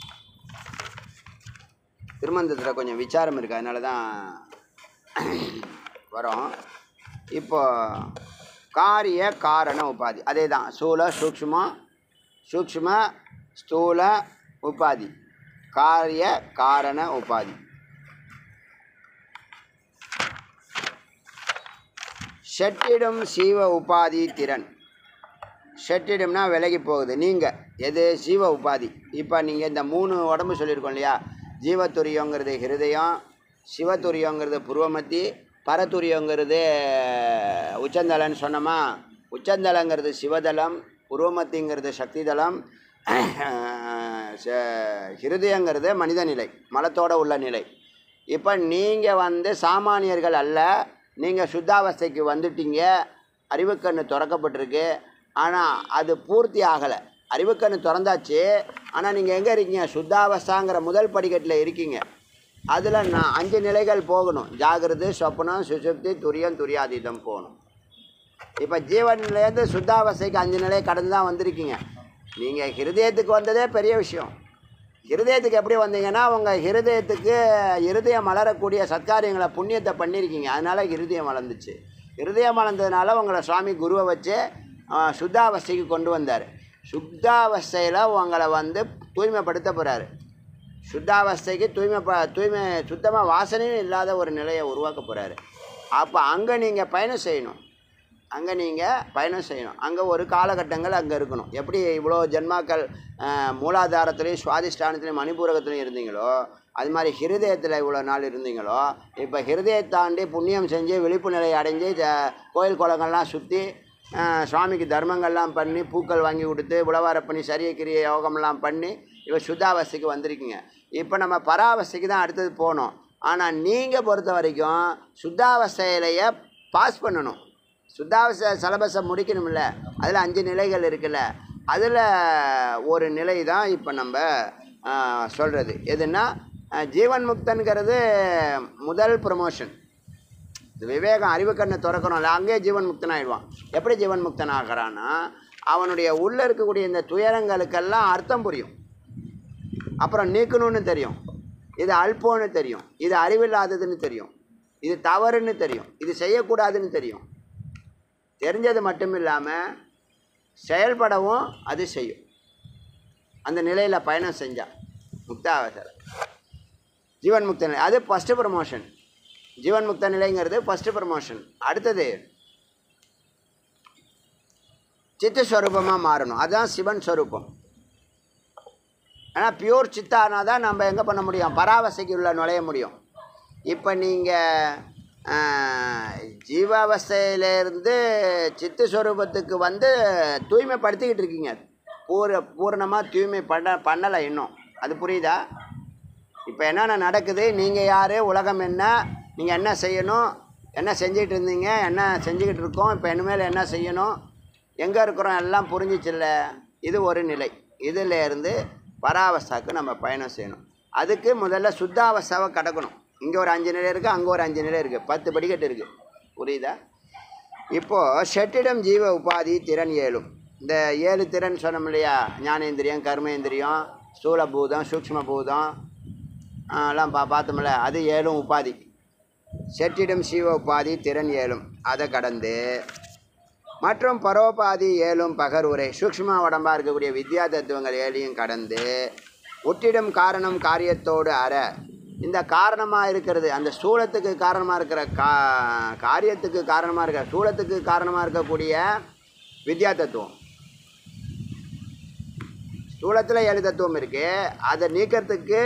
திருமந்திரத்தில் கொஞ்சம் விசாரம் இருக்குது அதனால தான் வரோம் இப்போ காரிய காரண உபாதி அதே தான் ஸ்தூல சூக்ஷ்ம சூக்ஷ்ம ஸ்தூல உபாதி காரிய காரண உபாதி ஷெட்டிடும் சீவ உபாதி திறன் ஷெட்டிடும்னா விலகி போகுது நீங்கள் எது ஜீவ உபாதி இப்போ நீங்கள் இந்த மூணு உடம்பு சொல்லியிருக்கோம் இல்லையா ஜீவத்துரியங்கிறது ஹிருதயம் சிவத்துரியங்கிறது புருவமத்தி பரத்துரியங்கிறது உச்சந்தலன்னு சொன்னோமா உச்சந்தலங்கிறது சிவதலம் புருவமத்திங்கிறது சக்தி தலம் ச- ஹிருதயங்கிறது மனித நிலை மலத்தோட உள்ள நிலை இப்போ நீங்கள் வந்து சாமானியர்கள் அல்ல நீங்கள் சுத்தாவஸ்தைக்கு வந்துட்டீங்க அறிவுக்கண்ணு திறக்கப்பட்டிருக்கு ஆனால் அது பூர்த்தி ஆகலை அறிவுக்கண்ணு திறந்தாச்சு ஆனால் நீங்கள் எங்கே இருக்கீங்க சுத்தாவஸ்தாங்கிற முதல் படிக்கட்டில் இருக்கீங்க அதில் நான் அஞ்சு நிலைகள் போகணும் ஜாகிரதை சொப்பனம் சுசுப்தி துரியம் துரியாதீதம் போகணும் இப்போ ஜீவன்லேருந்து சுத்தாவஸ்தைக்கு அஞ்சு நிலை கடந்து தான் வந்திருக்கீங்க நீங்கள் ஹிருதயத்துக்கு வந்ததே பெரிய விஷயம் ஹிருதயத்துக்கு எப்படி வந்தீங்கன்னா உங்கள் ஹிருதயத்துக்கு இருதயம் மலரக்கூடிய சத்காரியங்களை புண்ணியத்தை பண்ணியிருக்கீங்க அதனால் ஹிருதயம் வளர்ந்துச்சு ஹிருதயம் வளர்ந்ததுனால உங்களை சுவாமி குருவை வச்சு ஆ, சுத்தாவஸ்தைக்கு கொண்டு வந்தார் சுத்தாவஸ்தையில் உங்களை வந்து தூய்மைப்படுத்த போகிறாரு சுத்தாவஸ்தைக்கு தூய்மை ப தூய்மை சுத்தமாக வாசனையும் இல்லாத ஒரு நிலையை உருவாக்க போகிறாரு அப்போ அங்கே நீங்கள் பயணம் செய்யணும் அங்கே நீங்கள் பயணம் செய்யணும் அங்கே ஒரு காலகட்டங்கள் அங்கே இருக்கணும் எப்படி இவ்வளோ ஜென்மாக்கள் அஹ், மூலாதாரத்துலேயும் சுவாதிஷ்டானத்துலேயும் மணிபூரகத்துலையும் இருந்தீங்களோ அது மாதிரி ஹிருதயத்தில் இவ்வளோ நாள் இருந்தீங்களோ இப்போ ஹிருதயத்தை தாண்டி புண்ணியம் செஞ்சு விழிப்பு நிலை அடைஞ்சு ஜ- கோயில் குளங்கள்லாம் சுற்றி ஆஹ், சுவாமிக்கு தர்மங்கள்லாம் பண்ணி பூக்கள் வாங்கி கொடுத்து உழவார பண்ணி சரிய கிரிய யோகம்லாம் பண்ணி இப்போ சுத்தாவஸ்தைக்கு வந்திருக்கீங்க இப்போ நம்ம பராவஸ்தைக்கு தான் அடுத்தது போகணும் ஆனால் நீங்கள் பொறுத்த வரைக்கும் சுத்தாவஸ்தையிலேயே பாஸ் பண்ணணும் சுத்தாவச சிலபஸை முடிக்கணும்ல அதில் அஞ்சு நிலைகள் இருக்குல்ல அதில் ஒரு நிலை தான் இப்போ நம்ம சொல்கிறது எதுன்னா ஆஹ், ஜீவன் முக்தன்கிறது முதல் ப்ரமோஷன் இந்த விவேகம் அறிவு கண்ணை திறக்கணும்ல அங்கேயே ஜீவன் முக்தன் ஆயிடுவான் எப்படி ஜீவன் முக்தன் ஆகிறான்னா அவனுடைய உள்ளே இருக்கக்கூடிய இந்த துயரங்களுக்கெல்லாம் அர்த்தம் புரியும் அப்புறம் நீக்கணும்னு தெரியும் இது அல்போன்னு தெரியும் இது அறிவில்லாததுன்னு தெரியும் இது தவறுன்னு தெரியும் இது செய்யக்கூடாதுன்னு தெரியும் தெரிஞ்சது மட்டும் இல்லாமல் செயல்படவும் அது செய்யும் அந்த நிலையில் பயணம் செஞ்சா முக்தாவசர ஜீவன் முக்த நிலை அது ஃபஸ்ட்டு ப்ரமோஷன் ஜீவன் முக்த நிலைங்கிறது ஃபஸ்ட்டு ப்ரமோஷன் அடுத்தது சித்தஸ்வரூபமாக மாறணும் அதுதான் சிவன் ஸ்வரூபம் ஆனால் பியூர் சித்தானா தான் நம்ம எங்கே பண்ண முடியும் பராவசைக்கு உள்ள நுழைய முடியும் இப்போ நீங்கள் ஜீவாவஸ்தையிலேருந்து சித்து ஸ்வரூபத்துக்கு வந்து தூய்மைப்படுத்திக்கிட்டு இருக்கீங்க பூர பூரணமாக தூய்மை பண்ண பண்ணலை இன்னும் அது புரியுதா இப்போ என்னென்ன நடக்குது நீங்கள் யார் உலகம் என்ன நீங்கள் என்ன செய்யணும் என்ன செஞ்சிட்டு இருந்தீங்க என்ன செஞ்சுக்கிட்டு இருக்கோம் இப்போ இனிமேல் என்ன செய்யணும் எங்கே இருக்கிறோம் எல்லாம் புரிஞ்சிச்சுல்ல இது ஒரு நிலை இதில் இருந்து பராவஸ்தாக்கு நம்ம பயணம் செய்யணும் அதுக்கு முதல்ல சுத்தாவஸ்தாவை கடக்கணும் இங்கே ஒரு அஞ்சு நிலை இருக்குது அங்கே ஒரு அஞ்சு நிலை இருக்குது பத்து படிக்கட்டு இருக்குது புரியுதா இப்போது ஷெட்டிடம் ஜீவ உபாதி திறன் ஏழும் இந்த ஏழு திறன் சொன்னோம் இல்லையா ஞானேந்திரியம் கர்மேந்திரியம் ஸ்தூலபூதம் சூக்ஷ்மபூதம் ஆ, எல்லாம் பா பார்த்தோம்ல அது ஏழும் உபாதி செட்டிடம் சீவ உபாதி திறன் ஏழும் அதை கடந்து மற்றும் பரோபாதி ஏழும் பகர்வுரை சூக்ஷ்ம உடம்பாக இருக்கக்கூடிய வித்யா தத்துவங்கள் ஏழையும் கடந்து ஒட்டிடம் காரணம் காரியத்தோடு அற இந்த காரணமாக இருக்கிறது அந்த ஸ்தூலத்துக்கு காரணமாக இருக்கிற கா காரியத்துக்கு காரணமாக இருக்கிற ஸ்தூலத்துக்கு காரணமாக இருக்கக்கூடிய வித்யா தத்துவம் ஸ்தூலத்தில் ஏழு தத்துவம் இருக்குது அதை நீக்கிறதுக்கு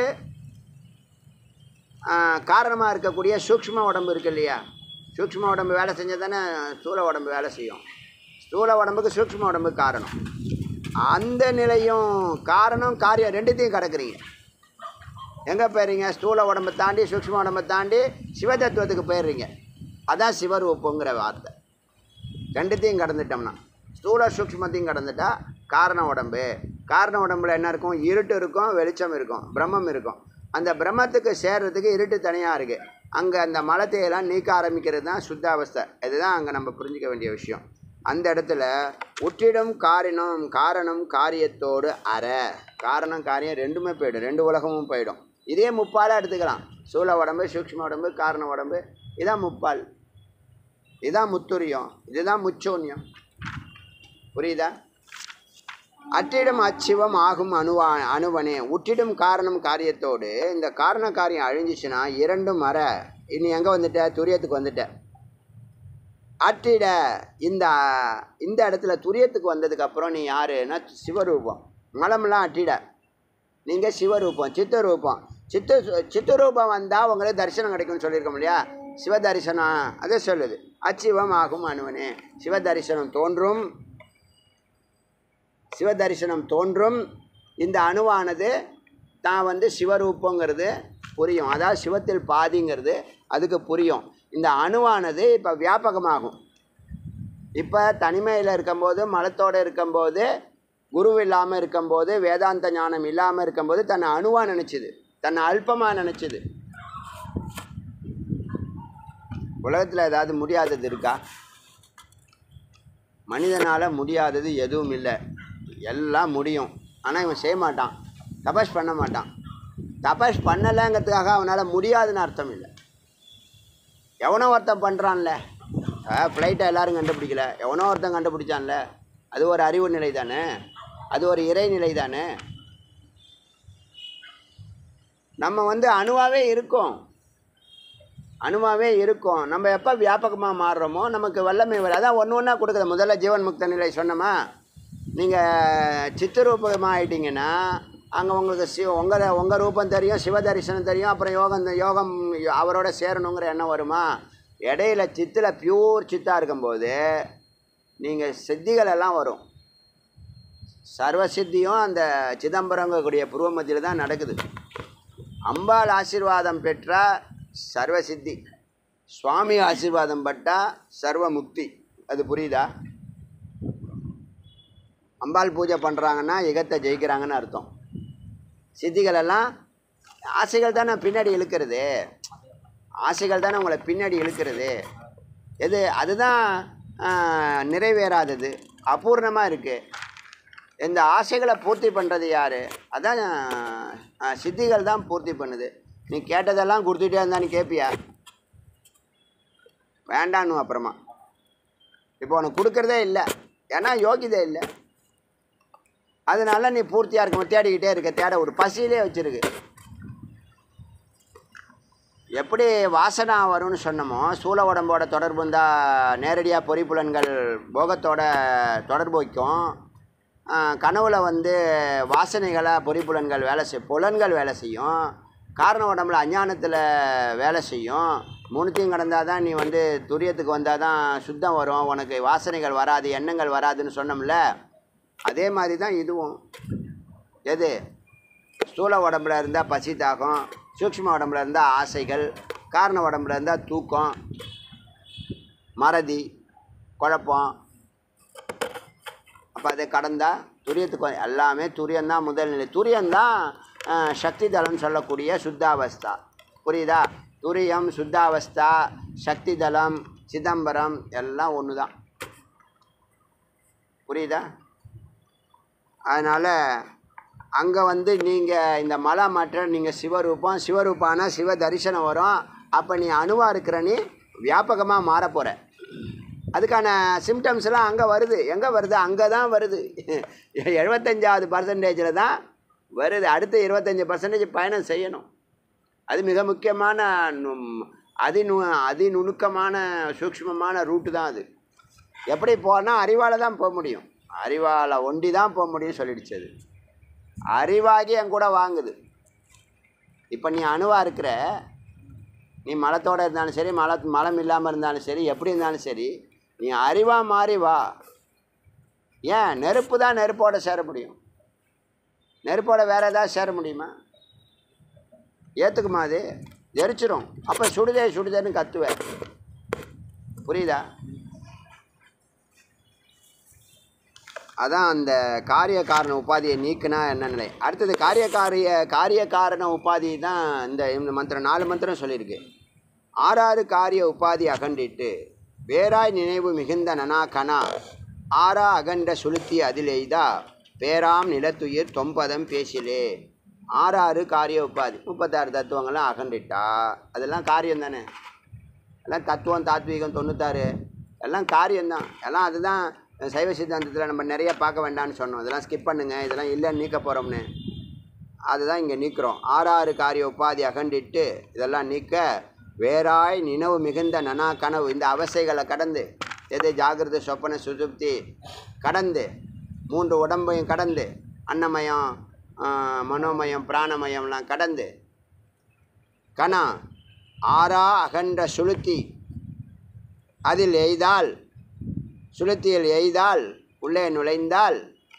காரணமாக இருக்கக்கூடிய சூக்ஷ்ம உடம்பு இருக்கு இல்லையா சூக்ஷ்ம உடம்பு வேலை செஞ்சால் தானே ஸ்தூல உடம்பு வேலை செய்யும் ஸ்தூல உடம்புக்கு சூக்ஷ்ம உடம்பு காரணம் அந்த நிலையும் காரணம் காரியம் ரெண்டுத்தையும் கடக்குறீங்க எங்கே போயிடுறீங்க ஸ்தூல உடம்பை தாண்டி சூக்ஷ்ம உடம்பை தாண்டி சிவதத்துவத்துக்கு போயிடுறீங்க அதான் சிவரூபங்கிற வார்த்தை ரெண்டுத்தையும் கடந்துட்டோம்னா ஸ்தூல சூக்ஷ்மத்தையும் கடந்துட்டா காரண உடம்பு காரண உடம்புல என்ன இருக்கும் இருட்டு இருக்கும் வெளிச்சம் இருக்கும் பிரம்மம் இருக்கும் அந்த பிரம்மத்துக்கு சேர்றதுக்கு இருட்டு தனியாக இருக்குது அங்கே அந்த மலத்தையெல்லாம் நீக்க ஆரம்பிக்கிறது தான் சுத்தாவஸ்தை இதுதான் அங்கே நம்ம புரிஞ்சிக்க வேண்டிய விஷயம் அந்த இடத்துல உற்றிடம் காரணம் காரணம் காரியத்தோடு அற காரணம் காரியம் ரெண்டுமே போயிடும் ரெண்டு உலகமும் போயிடும் இதே முப்பாலாக எடுத்துக்கலாம் சூழ உடம்பு சூக்ஷ்ம உடம்பு காரண உடம்பு இதான் முப்பால் இதுதான் முத்துரியம் இதுதான் முச்சோன்யம் புரியுதா அற்றிடம் அச்சிவம் ஆகும் அணுவா அணுவனே உற்றிடும் காரணம் காரியத்தோடு இந்த காரண காரியம் அழிஞ்சிச்சுன்னா இரண்டும் மர இனி எங்கே வந்துட்ட துரியத்துக்கு வந்துட்ட அற்றிட இந்த இந்த இடத்துல துரியத்துக்கு வந்ததுக்கு அப்புறம் நீ யாருன்னா சிவரூபம் மலம்லாம் அற்றிட நீங்கள் சிவரூபம் சித்தரூபம் சித்த சித்தரூபம் வந்தால் உங்களுக்கு தரிசனம் கிடைக்கும்னு சொல்லியிருக்கோம் இல்லையா சிவ தரிசனம் அதை சொல்லுது அச்சிவம் ஆகும் அணுவனே சிவ தரிசனம் தோன்றும் சிவ தரிசனம் தோன்றும் இந்த அணுவானது தான் வந்து சிவரூபங்கிறது புரியும் அதாவது சிவத்தில் பாதிங்கிறது அதுக்கு புரியும் இந்த அணுவானது இப்போ வியாபகமாகும் இப்போ தனிமையில் இருக்கும்போது மலத்தோடு இருக்கும்போது குரு இல்லாமல் இருக்கும்போது வேதாந்த ஞானம் இல்லாமல் இருக்கும்போது தன்னை அணுவாக நினச்சிது தன்னை அல்பமாக நினச்சிது உலகத்தில் ஏதாவது முடியாதது இருக்கா மனிதனால் முடியாதது எதுவும் இல்லை எல்லாம் முடியும் ஆனால் இவன் செய்ய மாட்டான் தபஸ் பண்ண மாட்டான் தபஸ் பண்ணலைங்கிறதுக்காக அவனால் முடியாதுன்னு அர்த்தம் இல்லை எவனோ ஒருத்தன் பண்ணுறான்ல ஃப்ளைட்டை எல்லாரும் கண்டுபிடிக்கல எவனோ ஒருத்தன் கண்டுபிடிச்சான்ல அது ஒரு அறிவு நிலை தானே அது ஒரு இறைநிலை தானே நம்ம வந்து அணுவாகவே இருக்கோம் அணுவாகவே இருக்கும் நம்ம எப்போ வியாபகமாக மாறுறோமோ நமக்கு வல்லமை வரும் அதான் ஒன்று ஒன்றா கொடுக்குது முதல்ல ஜீவன் முக்த நிலை சொன்னோமா நீங்கள் சித்தரூபமாக ஆயிட்டீங்கன்னா அங்கே உங்களுக்கு சி உங்கள் உங்கள் ரூபம் தெரியும் சிவ தரிசனம் தெரியும் அப்புறம் யோகம் யோகம் அவரோட சேரணுங்கிற எண்ணம் வருமா இடையில சித்தில் பியூர் சித்தாக இருக்கும்போது நீங்கள் சித்திகள் எல்லாம் வரும் சர்வ சித்தியும் அந்த சிதம்பரங்கக்கூடிய புருவ மத்தியில் தான் நடக்குது அம்பாள் ஆசீர்வாதம் பெற்றா சர்வ சித்தி சுவாமி ஆசீர்வாதம் பட்டா சர்வ முக்தி அது புரியுதா அம்பாள் பூஜை பண்ணுறாங்கன்னா யுகத்தை ஜெயிக்கிறாங்கன்னு அர்த்தம் சித்திகள் எல்லாம் ஆசைகள் தானே பின்னாடி இழுக்கிறது ஆசைகள் தானே உங்களை பின்னாடி இழுக்கிறது எது அதுதான் ஆஹ், நிறைவேறாதது அபூர்ணமாக இருக்குது இந்த ஆசைகளை பூர்த்தி பண்ணுறது யார் அதான் ஆஹ், சித்திகள் தான் பூர்த்தி பண்ணுது நீ கேட்டதெல்லாம் கொடுத்துட்டே இருந்தா நீ கேட்பியா வேண்டான்னு அப்புறமா இப்போ உனக்கு கொடுக்கறதே இல்லை ஏன்னா யோகிதே இல்லை அதனால நீ பூர்த்தியாக இருக்க தேடிக்கிட்டே இருக்க தேட ஒரு பசியிலே வச்சிருக்கு எப்படி வாசனா வரும்னு சொன்னோமோ சூழ உடம்போட தொடர்பு இருந்தால் நேரடியாக பொறிப்புலன்கள் போகத்தோட தொடர்பு வைக்கும் ஆஹ் கனவுல வந்து வாசனைகளாக பொறிப்புலன்கள் வேலை செய் புலன்கள் வேலை செய்யும் காரண உடம்புல அஞ்ஞானத்தில் வேலை செய்யும் மூணுத்தையும் கடந்தால் தான் நீ வந்து துரியத்துக்கு வந்தால் தான் சுத்தம் வரும் உனக்கு வாசனைகள் வராது எண்ணங்கள் வராதுன்னு சொன்னோம்ல அதே மாதிரி தான் இதுவும் எது ஸ்தூல உடம்புல இருந்தால் பசி தாகம் சூக்ஷ்ம உடம்புல இருந்தால் ஆசைகள் காரண உடம்புல இருந்தால் தூக்கம் மறதி குழப்பம் அப்போ அதை கடந்தா துரியத்துக்கு வந்து- எல்லாமே துரியம்தான் முதல் நிலை துரியம்தான் அஹ், சக்தி தளம்னு சொல்லக்கூடிய சுத்தாவஸ்தா புரியுதா துரியம் சுத்தாவஸ்தா சக்தி தளம் சிதம்பரம் எல்லாம் ஒன்று தான் புரியுதா அதனால் அங்கே வந்து நீங்கள் இந்த மலை மாற்றம் நீங்கள் சிவரூபம் சிவரூபானா சிவ தரிசனம் வரும் அப்போ நீ அணுவாக இருக்கிற நீ வியாபகமாக மாற போகிற அதுக்கான சிம்டம்ஸ்லாம் அங்கே வருது எங்கே வருது அங்கே தான் வருது எழுபத்தஞ்சாவது பர்சன்டேஜில் தான் வருது அடுத்த இருபத்தஞ்சி பர்சன்டேஜ் பயணம் செய்யணும் அது மிக முக்கியமான நும்- அதிநு அதிநுணுக்கமான சூக்ஷ்மமான ரூட்டு தான் அது எப்படி போனால் அறிவால் தான் போக முடியும் அறிவால் ஒண்டி தான் போக முடியும் சொல்லிடுச்சு அது அறிவாகி என் கூட வாங்குது இப்போ நீ அணுவாக இருக்கிற நீ மலத்தோடு இருந்தாலும் சரி மல மலம் இல்லாமல் இருந்தாலும் சரி எப்படி இருந்தாலும் சரி நீ அறிவாக மாறி வா ஏன் நெருப்பு தான் நெருப்போட சேர முடியும் நெருப்போட வேற ஏதாவது சேர முடியுமா ஏற்றுக்குமா அது எரிச்சிரும் அப்போ சுடுதே சுடுதேன்னு கத்துவேன் புரியுதா அதான் அந்த காரிய காரண உபாதியை நீக்கினா என்ன நிலை அடுத்தது காரிய காரிய காரிய காரண உபாதி தான் இந்த இந்த மந்திரம் நாலு மந்திரம் சொல்லியிருக்கு ஆறாறு காரிய உபாதி அகண்டிட்டு வேறாய் நினைவு மிகுந்த நனா கனா ஆறா அகண்ட சுளுத்தி அதில் எய்தா பேராம் நிலத்துயிர் தொம்பதம் பேசிலே ஆறாறு காரிய உபாதி முப்பத்தாறு தத்துவங்கள்லாம் அகண்டிட்டா அதெல்லாம் காரியம் தானே எல்லாம் தத்துவம் தாத்வீகம் தொண்ணூத்தாறு எல்லாம் காரியம்தான் எல்லாம் அதுதான் சைவ சித்தாந்தத்தில் நம்ம நிறைய பார்க்க வேண்டாம்னு சொன்னோம் இதெல்லாம் ஸ்கிப் பண்ணுங்க இதெல்லாம் இல்லைன்னு நீக்க போகிறோம்னு அதுதான் இங்கே நீக்கிறோம் ஆறாறு காரிய உபாதி அகண்டிட்டு இதெல்லாம் நீக்க வேறாய் நினைவு மிகுந்த நனா கனவு இந்த அவசைகளை கடந்து எது ஜாகிரத சொப்பன சுசுப்தி கடந்து மூன்று உடம்பையும் கடந்து அன்னமயம் ஆஹ், மனோமயம் பிராணமயம்லாம் கடந்து கணா ஆறா அகன்ற சுளுத்தி அதில் எய்தால் சுளுத்தியில் எய்தால் உள்ளே நுழைந்தால்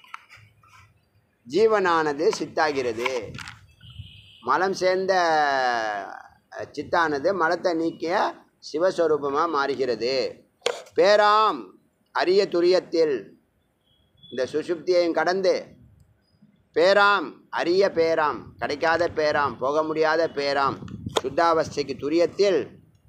ஜீவனானது சித்தாகிறது மலம் சேர்ந்த அஹ், சித்தானது மலத்தை நீக்கிய சிவஸ்வரூபமாக மாறுகிறது பேராம் அரிய துரியத்தில் இந்த சுசுப்தியையும் கடந்து பேராம் அரிய பேராம் கிடைக்காத பேராம் போக முடியாத பேராம் சுத்தாவஸ்தைக்கு துரியத்தில்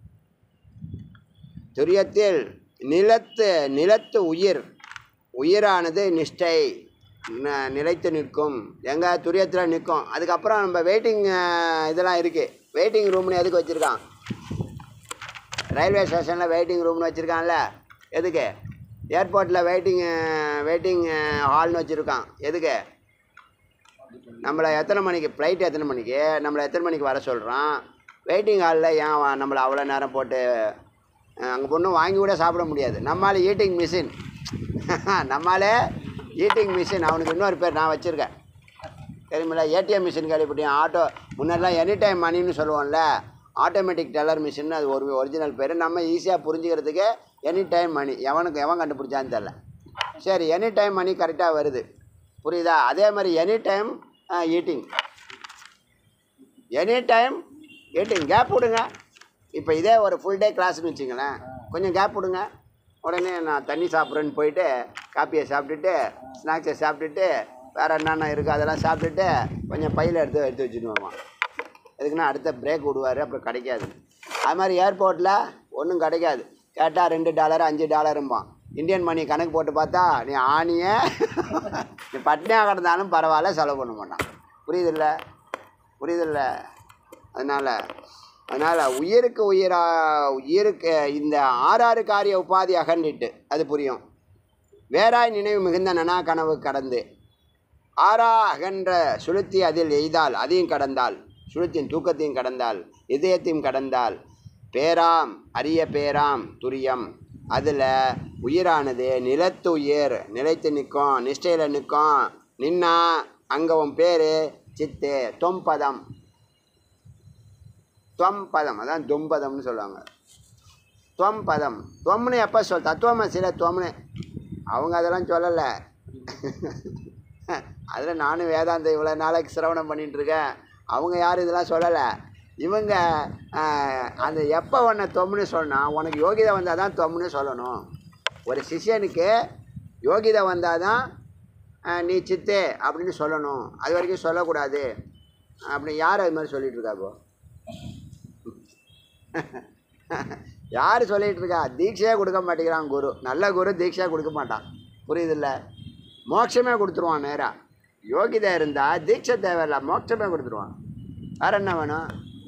துரியத்தில் நிலத்து நிலத்து உயிர் உயிரானது நிஷ்டை ந- நிலைத்து நிற்கும் எங்கே துரியத்தில் நிற்கும் அதுக்கப்புறம் நம்ம வெயிட்டிங் இதெல்லாம் இருக்குது வெயிட்டிங் ரூம்னு எதுக்கு வச்சுருக்கான் ரயில்வே ஸ்டேஷனில் வெயிட்டிங் ரூம்னு வச்சுருக்கான்ல எதுக்கு ஏர்போர்ட்டில் வெயிட்டிங் வெயிட்டிங் ஹால்னு வச்சுருக்கான் எதுக்கு நம்மளை எத்தனை மணிக்கு ஃப்ளைட் எத்தனை மணிக்கு நம்மளை எத்தனை மணிக்கு வர சொல்கிறான் வெயிட்டிங் ஹாலில் ஏன் வா- நம்மளை அவ்வளோ நேரம் போட்டு அங்கே பொண்ணும் வாங்கி கூட சாப்பிட முடியாது நம்மால் ஈட்டிங் மிஷின் நம்மாலே ஈட்டிங் மிஷின் அவனுக்கு இன்னொரு பேர் நான் வச்சுருக்கேன் தெரியுமில்ல ஏடிஎம் மிஷின் கேள்விப்பட்டேன் ஆட்டோ முன்னாடிலாம் எனி டைம் மணின்னு சொல்லுவோம்ல ஆட்டோமேட்டிக் டெல்லர் மிஷின் அது ஒரு ஒரிஜினல் பேர் நம்ம ஈஸியாக புரிஞ்சுக்கிறதுக்கு எனி டைம் மணி எவனுக்கு எவன் கண்டுபிடிச்சான்னு தெரில சரி எனி டைம் மணி கரெக்டாக வருது புரியுதா அதே மாதிரி any time eating any time eating gap விடுங்க இப்போ இதே ஒரு ஃபுல் டே கிளாஸ்னு வச்சுங்களேன் கொஞ்சம் கேப் விடுங்க உடனே நான் தண்ணி சாப்பிட்றேன்னு போயிட்டு காப்பியை சாப்பிட்டுட்டு ஸ்நாக்ஸை சாப்பிட்டுட்டு வேறு என்னென்ன இருக்குது அதெல்லாம் சாப்பிட்டுட்டு கொஞ்சம் பையில் எடுத்து எடுத்து வச்சுட்டு வருவான் எதுக்குன்னா அடுத்த பிரேக் விடுவார் அப்புறம் கிடைக்காது அது மாதிரி ஏர்போர்ட்டில் ஒன்றும் கிடைக்காது கேட்டால் ரெண்டு டாலர் அஞ்சு டாலரும்பான் இந்தியன் மணி கணக்கு போட்டு பார்த்தா நீ ஆணியே நீ பட்னியாக கிடந்தாலும் பரவாயில்ல செலவு பண்ண மாட்டான் புரியுதில்ல புரியுதில்ல அதனால் அதனால் உயிருக்கு உயிரா உயிருக்கு இந்த ஆறாறு காரிய உபாதி அகன்றிட்டு அது புரியும் வேறாய் நினைவு மிகுந்த நனா கனவு கடந்து ஆறா அகன்ற சுளுத்தி அதில் எய்தால் அதையும் கடந்தால் சுளுத்தின் தூக்கத்தையும் கடந்தால் இதயத்தையும் கடந்தால் பேராம் அரிய பேராம் துரியம் அதில் உயிரானது நிலத்து உயிர் நிலைத்து நிற்கும் நிஷ்டையில் நிற்கும் நின்னா அங்கே உன் பேர் சித்து தொம்பதம் தொம்பதம் அதான் தொம்பதம்னு சொல்லுவாங்க தொம்பதம் தொம்னு எப்போ சொல் தத்துவமசியில் தொம்னு அவங்க அதெல்லாம் சொல்லலை அதில் நானும் வேதாந்த இவ்வளோ நாளைக்கு சிரவணம் பண்ணிட்டு இருக்கேன் அவங்க யாரும் இதெல்லாம் சொல்லலை இவங்க ஆஹ், அந்த எப்போ உன்னை தொம்னு சொன்னால் உனக்கு யோகிதை வந்தால் தான் தொம்னு சொல்லணும் ஒரு சிஷ்யனுக்கு யோகிதை வந்தால் தான் ஆஹ், நீ சித்தே அப்படின்னு சொல்லணும் அது வரைக்கும் சொல்லக்கூடாது அப்படி யார் அது மாதிரி சொல்லிட்டு இருக்கா இப்போ யார் சொல்லிட்டு இருக்கா தீட்சையே கொடுக்க மாட்டேங்கிறான் குரு நல்ல குரு தீட்சையே கொடுக்க மாட்டான் புரியுதில்ல மோட்சமே கொடுத்துருவான் நேராக யோகிதை இருந்தால் தீட்சை தேவையில்ல மோட்சமே கொடுத்துருவான் வேற என்ன வேணும்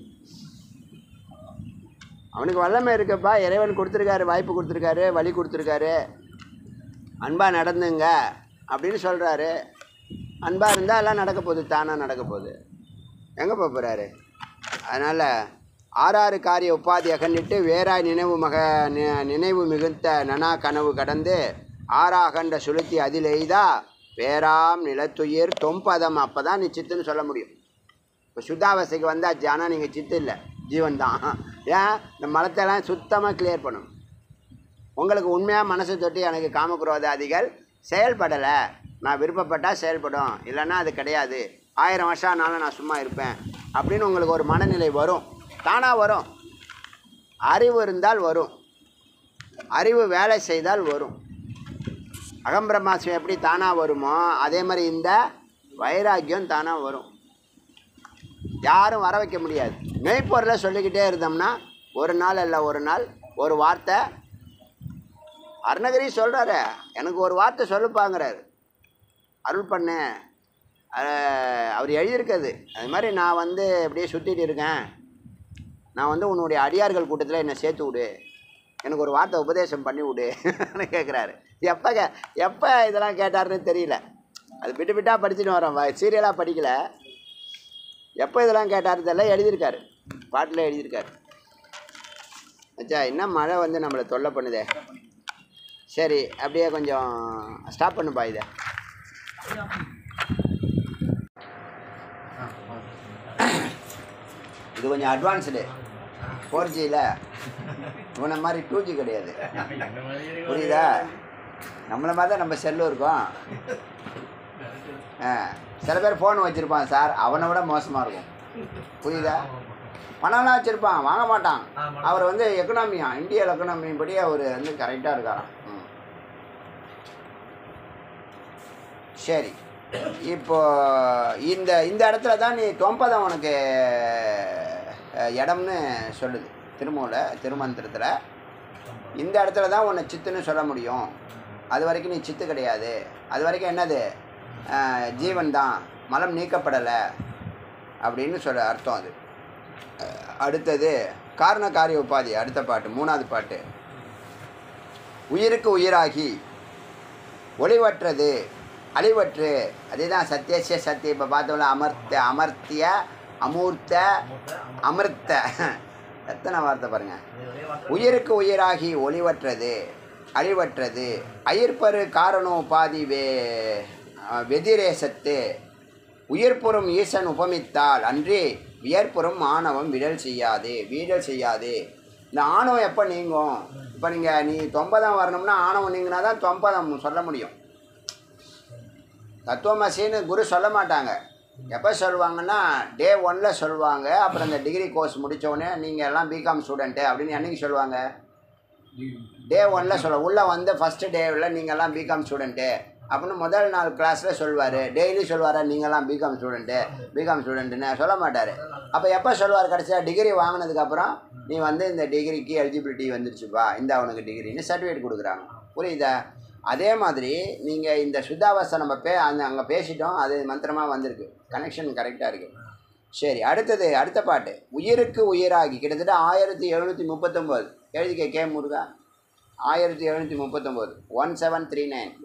அவனுக்கு வல்லமை இருக்குப்பா இறைவன் கொடுத்துருக்காரு வாய்ப்பு கொடுத்துருக்காரு வழி கொடுத்துருக்காரு அன்பாக நடந்துங்க அப்படின்னு சொல்கிறாரு அன்பாக இருந்தால் எல்லாம் நடக்க போகுது தானாக நடக்க போகுது எங்கே போக போகிறாரு அதனால் ஆறாறு காரிய உபாதி அகன்னிட்டு வேறாய் நினைவு மக நி- நினைவு மிகுந்த நனா கனவு கடந்து ஆறா அகன்ற சுளுத்தி அதில் எய்தா பேராம் நிலத்துயிர் தொம்பதம் அப்போ தான் நீ சித்துன்னு சொல்ல முடியும் இப்போ சுத்தாவஸ்தைக்கு வந்தாச்சு ஆனால் நீங்கள் சித்து இல்லை ஜீவன் தான் ஏன் இந்த மலத்தெல்லாம் சுத்தமாக கிளியர் பண்ணும் உங்களுக்கு உண்மையாக மனசு தொட்டு எனக்கு காமக்ரோதாதிகள் செயல்படலை நான் விருப்பப்பட்டால் செயல்படும் இல்லைன்னா அது கிடையாது ஆயிரம் வருஷம் ஆனாலும் நான் சும்மா இருப்பேன் அப்படின்னு உங்களுக்கு ஒரு மனநிலை வரும் தானாக வரும் அறிவு இருந்தால் வரும் அறிவு வேலை செய்தால் வரும் அகம்பிரமாசம் எப்படி தானாக வருமோ அதே மாதிரி இந்த வைராக்கியம் தானாக வரும் யாரும் வர வைக்க முடியாது மெய்ப்பொருளை சொல்லிக்கிட்டே இருந்தோம்னா ஒரு நாள் இல்லை ஒரு நாள் ஒரு வார்த்தை அருணகிரி சொல்கிறாரு எனக்கு ஒரு வார்த்தை சொல்லுப்பாங்கிறாரு அருள் பண்ணு அஹ், அவர் எழுதியிருக்காது அது மாதிரி நான் வந்து அப்படியே சுற்றிட்டு இருக்கேன் நான் வந்து உன்னுடைய அடியார்கள் கூட்டத்தில் என்னை சேர்த்து விடு எனக்கு ஒரு வார்த்தை உபதேசம் பண்ணி விடு கேட்குறாரு எப்போ கே எப்போ இதெல்லாம் கேட்டாருன்னு தெரியல அது விட்டு விட்டாக படிச்சுட்டு வரோம் சீரியலாக படிக்கல எப்போ இதெல்லாம் கேட்டாரு தெரியல எழுதியிருக்காரு பாட்டில் எழுதியிருக்காரு அச்சா என்ன மழை வந்து நம்மளை தொல்லை பண்ணுதே சரி அப்படியே கொஞ்சம் ஸ்டாப் பண்ணுப்பா இதை இது கொஞ்சம் அட்வான்ஸ்டு ஃபோர் ஜியில் இவனை மாதிரி டூ ஜி கிடையாது புரியுதா நம்மளை மாதிரி தான் நம்ம செல்லு இருக்கோம் ஆ சில பேர் ஃபோன் வச்சுருப்பான் சார் அவனை விட மோசமாக இருக்கும் புரியுதா பணம்லாம் வச்சுருப்பான் வாங்க மாட்டான் அவர் வந்து எக்கனாமியா இந்தியன் எக்கனாமி படி அவர் வந்து கரெக்டாக இருக்காராம் ம். சரி இப்போ இந்த இந்த இடத்துல தான் நீ தொம்பதம் உனக்கு அஹ், இடம்னு சொல்லுது திருமூல திருமந்திரத்தில் இந்த இடத்துல தான் உன்னை சித்துன்னு சொல்ல முடியும் அது வரைக்கும் நீ சித்து கிடையாது அது வரைக்கும் என்னது அஹ், ஜீவன் தான் மலம் நீக்கப்படலை அப்படின்னு சொல்ல அர்த்தம் அது அஹ், அடுத்தது காரண காரிய உபாதி அடுத்த பாட்டு மூணாவது பாட்டு உயிருக்கு உயிராகி ஒளிவற்றது அழிவற்று அதுதான் சத்தியசிய சத்திய இப்போ பார்த்தோம்ல அமர்த்த அமர்த்திய அமூர்த்த அமிர்த்த எத்தனை வார்த்தை பாருங்க உயிருக்கு உயிராகி ஒளிவற்றது அழிவற்றது அயிர்பரு காரணோபாதி வே அஹ், வெதிரேசத்து உயிர்ப்புறம் ஈசன் உபமித்தால் அன்றி வியர்ப்புறம் ஆணவம் விடல் செய்யாது வீடல் செய்யாது இந்த ஆணவம் எப்போ நீங்கும் இப்போ நீங்கள் நீ தொம்பதம் வரணும்னா ஆணவம் நீங்கினா தான் தொம்பதம் சொல்ல முடியும் தத்துவமசின்னு குரு சொல்ல மாட்டாங்க எப்போ சொல்லுவாங்கன்னா டே ஒன்னில் சொல்லுவாங்க அப்புறம் இந்த டிகிரி கோர்ஸ் முடித்தோடனே நீங்கள் எல்லாம் பிகாம் ஸ்டூடெண்ட்டு அப்படின்னு என்னைக்கு சொல்லுவாங்க டே ஒன்னில் சொல்ல உள்ளே வந்து ஃபஸ்ட்டு டேவில் நீங்கள்லாம் பிகாம் ஸ்டூடெண்ட்டு அப்படின்னு முதல் நாள் கிளாஸில் சொல்லுவார் டெய்லி சொல்லுவார் நீங்கள்லாம் பிகாம் ஸ்டூடெண்ட்டு பிகாம் ஸ்டூடெண்ட்டுன்னு சொல்ல மாட்டார் அப்போ எப்போ சொல்லுவார் கடைசியாக டிகிரி வாங்கினதுக்கப்புறம் நீ வந்து இந்த டிகிரிக்கு எலிஜிபிலிட்டி வந்துருச்சுப்பா இந்த அவனுக்கு டிகிரின்னு சர்டிஃபிகேட் கொடுக்குறாங்க புரியுதா அதே மாதிரி நீங்கள் இந்த சுத்தாவஸ்தை நம்ம பே அந்த அங்கே பேசிட்டோம் அது மந்திரமாக வந்திருக்கு கனெக்ஷன் கரெக்டாக இருக்குது சரி அடுத்தது அடுத்த பாட்டு உயிருக்கு உயிராகி கிட்டத்தட்ட ஆயிரத்தி எழுநூற்றி முப்பத்தொம்போது எழுதிக்க கே முருகா ஆயிரத்தி எழுநூற்றி முப்பத்தொம்போது ஒன் செவன் த்ரீ நைன்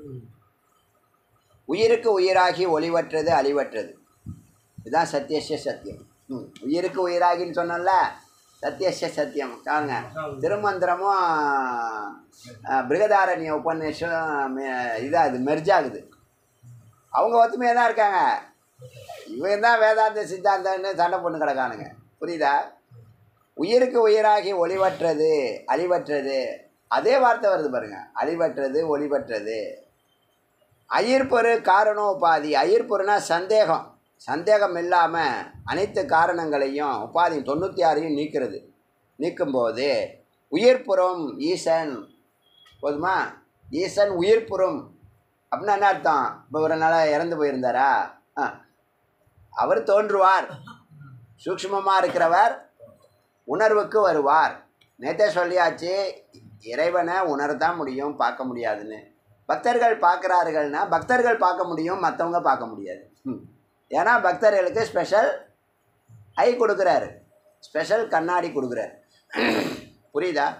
உயிருக்கு உயிராகி ஒளிவற்றது அழிவற்றது இதுதான் சத்தியசிய சத்தியம் ம் உயிருக்கு உயிராகின்னு சொன்னோம்ல சத்தியசிய சத்தியம் பாருங்க திருமந்திரமும் அஹ், பிருகதாரண்ய உபநிஷம் இதாக இது மெர்ஜ் ஆகுது அவங்க ஒத்துமையாக தான் இருக்காங்க இவன் தான் வேதாந்த சித்தாந்தம்னு சண்டை போட்டு கிடக்கானுங்க புரியுதா உயிருக்கு உயிராகி ஒளிவற்றது அழிவற்றது அதே வார்த்தை வருது பாருங்க அழிவற்றது ஒளிவற்றது அயிர்பொரு காரணோபாதி அயிர்பொருனா சந்தேகம் சந்தேகம் இல்லாமல் அனைத்து காரணங்களையும் உபாதி தொண்ணூற்றி ஆறையும் நீக்கிறது நீக்கும்போது உயிர்ப்புறம் ஈசன் போதுமா ஈசன் உயிர்ப்புறம் அப்படின்னா என்ன அர்த்தம் இப்போ ஒரு நாள் இறந்து போயிருந்தாரா ஆ அவர் தோன்றுவார் சூக்ஷ்மமாக இருக்கிறவர் உணர்வுக்கு வருவார் நேத்தே சொல்லியாச்சு இறைவனை உணரத்தான் முடியும் பார்க்க முடியாதுன்னு பக்தர்கள் பார்க்குறார்கள்னா பக்தர்கள் பார்க்க முடியும் மற்றவங்க பார்க்க முடியாது ம். ஏன்னா பக்தர்களுக்கு ஸ்பெஷல் ஐ கொடுக்குறாரு ஸ்பெஷல் கண்ணாடி கொடுக்குறாரு புரியுதா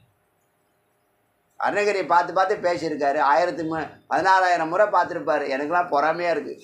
அருணகிரி பார்த்து பார்த்து பேசியிருக்காரு ஆயிரத்தி மு பதினாறாயிரம் முறை பார்த்துருப்பாரு எனக்கெல்லாம் பொறாமையாக இருக்குது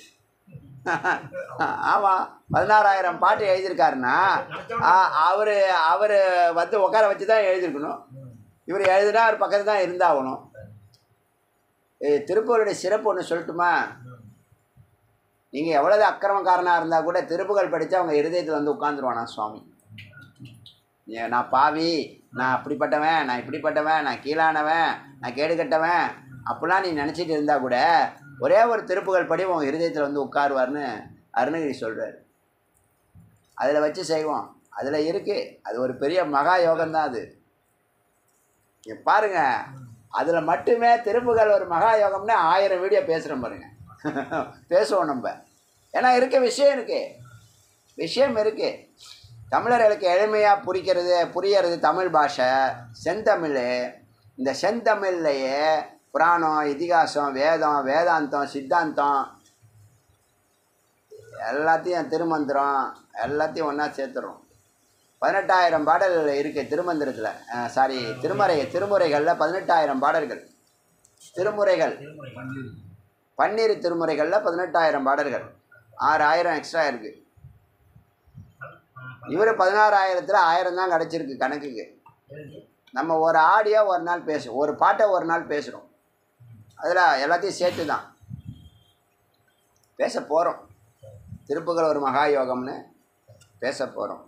ஆமாம் பதினாறாயிரம் பாட்டு எழுதியிருக்காருன்னா அவர் அவர் வந்து உட்கார வச்சு தான் எழுதியிருக்கணும் இவர் எழுதுனா அவர் பக்கத்தில் தான் இருந்தாகணும் ஏய், திருப்பூருடைய சிறப்பு ஒன்று சொல்லட்டுமா நீங்கள் எவ்வளவு அக்கிரமக்காரனாக இருந்தால் கூட திருப்புகள் படித்து அவங்க இருதயத்தில் வந்து உட்காந்துருவானா சுவாமி ஏ, நான் பாவி நான் அப்படிப்பட்டவன் நான் இப்படிப்பட்டவன் நான் கீழானவன் நான் கேடு கெட்டவன் அப்படிலாம் நீ நினச்சிட்டு இருந்தா கூட ஒரே ஒரு திருப்புகள் படி உன் இருதயத்தில் வந்து உட்காருவார்னு அருணகிரி சொல்கிறார் அதில் வச்சு செய்வோம் அதில் இருக்குது அது ஒரு பெரிய மகா யோகம்தான் அது இங்க பாருங்க அதில் மட்டுமே திருப்புகள் ஒரு மகா யோகம்னு ஆயிரம் வீடியோ பேசுகிறோம் பாருங்க பேசுவோம் நம்ம ஏன்னா இருக்க விஷயம் இருக்கு விஷயம் இருக்கு தமிழர்களுக்கு எளிமையாக புரிக்கிறது புரியறது தமிழ் பாஷை செந்தமிழ் இந்த செந்தமிழ்லையே புராணம் இதிகாசம் வேதம் வேதாந்தம் சித்தாந்தம் எல்லாத்தையும் திருமந்திரம் எல்லாத்தையும் ஒன்றா சேர்த்துறோம் பதினெட்டாயிரம் பாடல் இருக்குது திருமந்திரத்தில் சாரி திருமறை திருமுறைகளில் பதினெட்டாயிரம் பாடல்கள் திருமுறைகள் பன்னீர் திருமுறைகளில் பதினெட்டாயிரம் பாடல்கள் ஆறு ஆயிரம் எக்ஸ்ட்ரா இருக்குது இவர் பதினாறாயிரத்தில் ஆயிரம் தான் கிடச்சிருக்கு கணக்குக்கு நம்ம ஒரு ஆடியோ ஒரு நாள் பேசுவோம் ஒரு பாட்டை ஒரு நாள் பேசுகிறோம் அதில் எல்லாத்தையும் சேர்த்து தான் பேச போகிறோம் திருப்புகள் ஒரு மகா யோகம்னு பேச போகிறோம்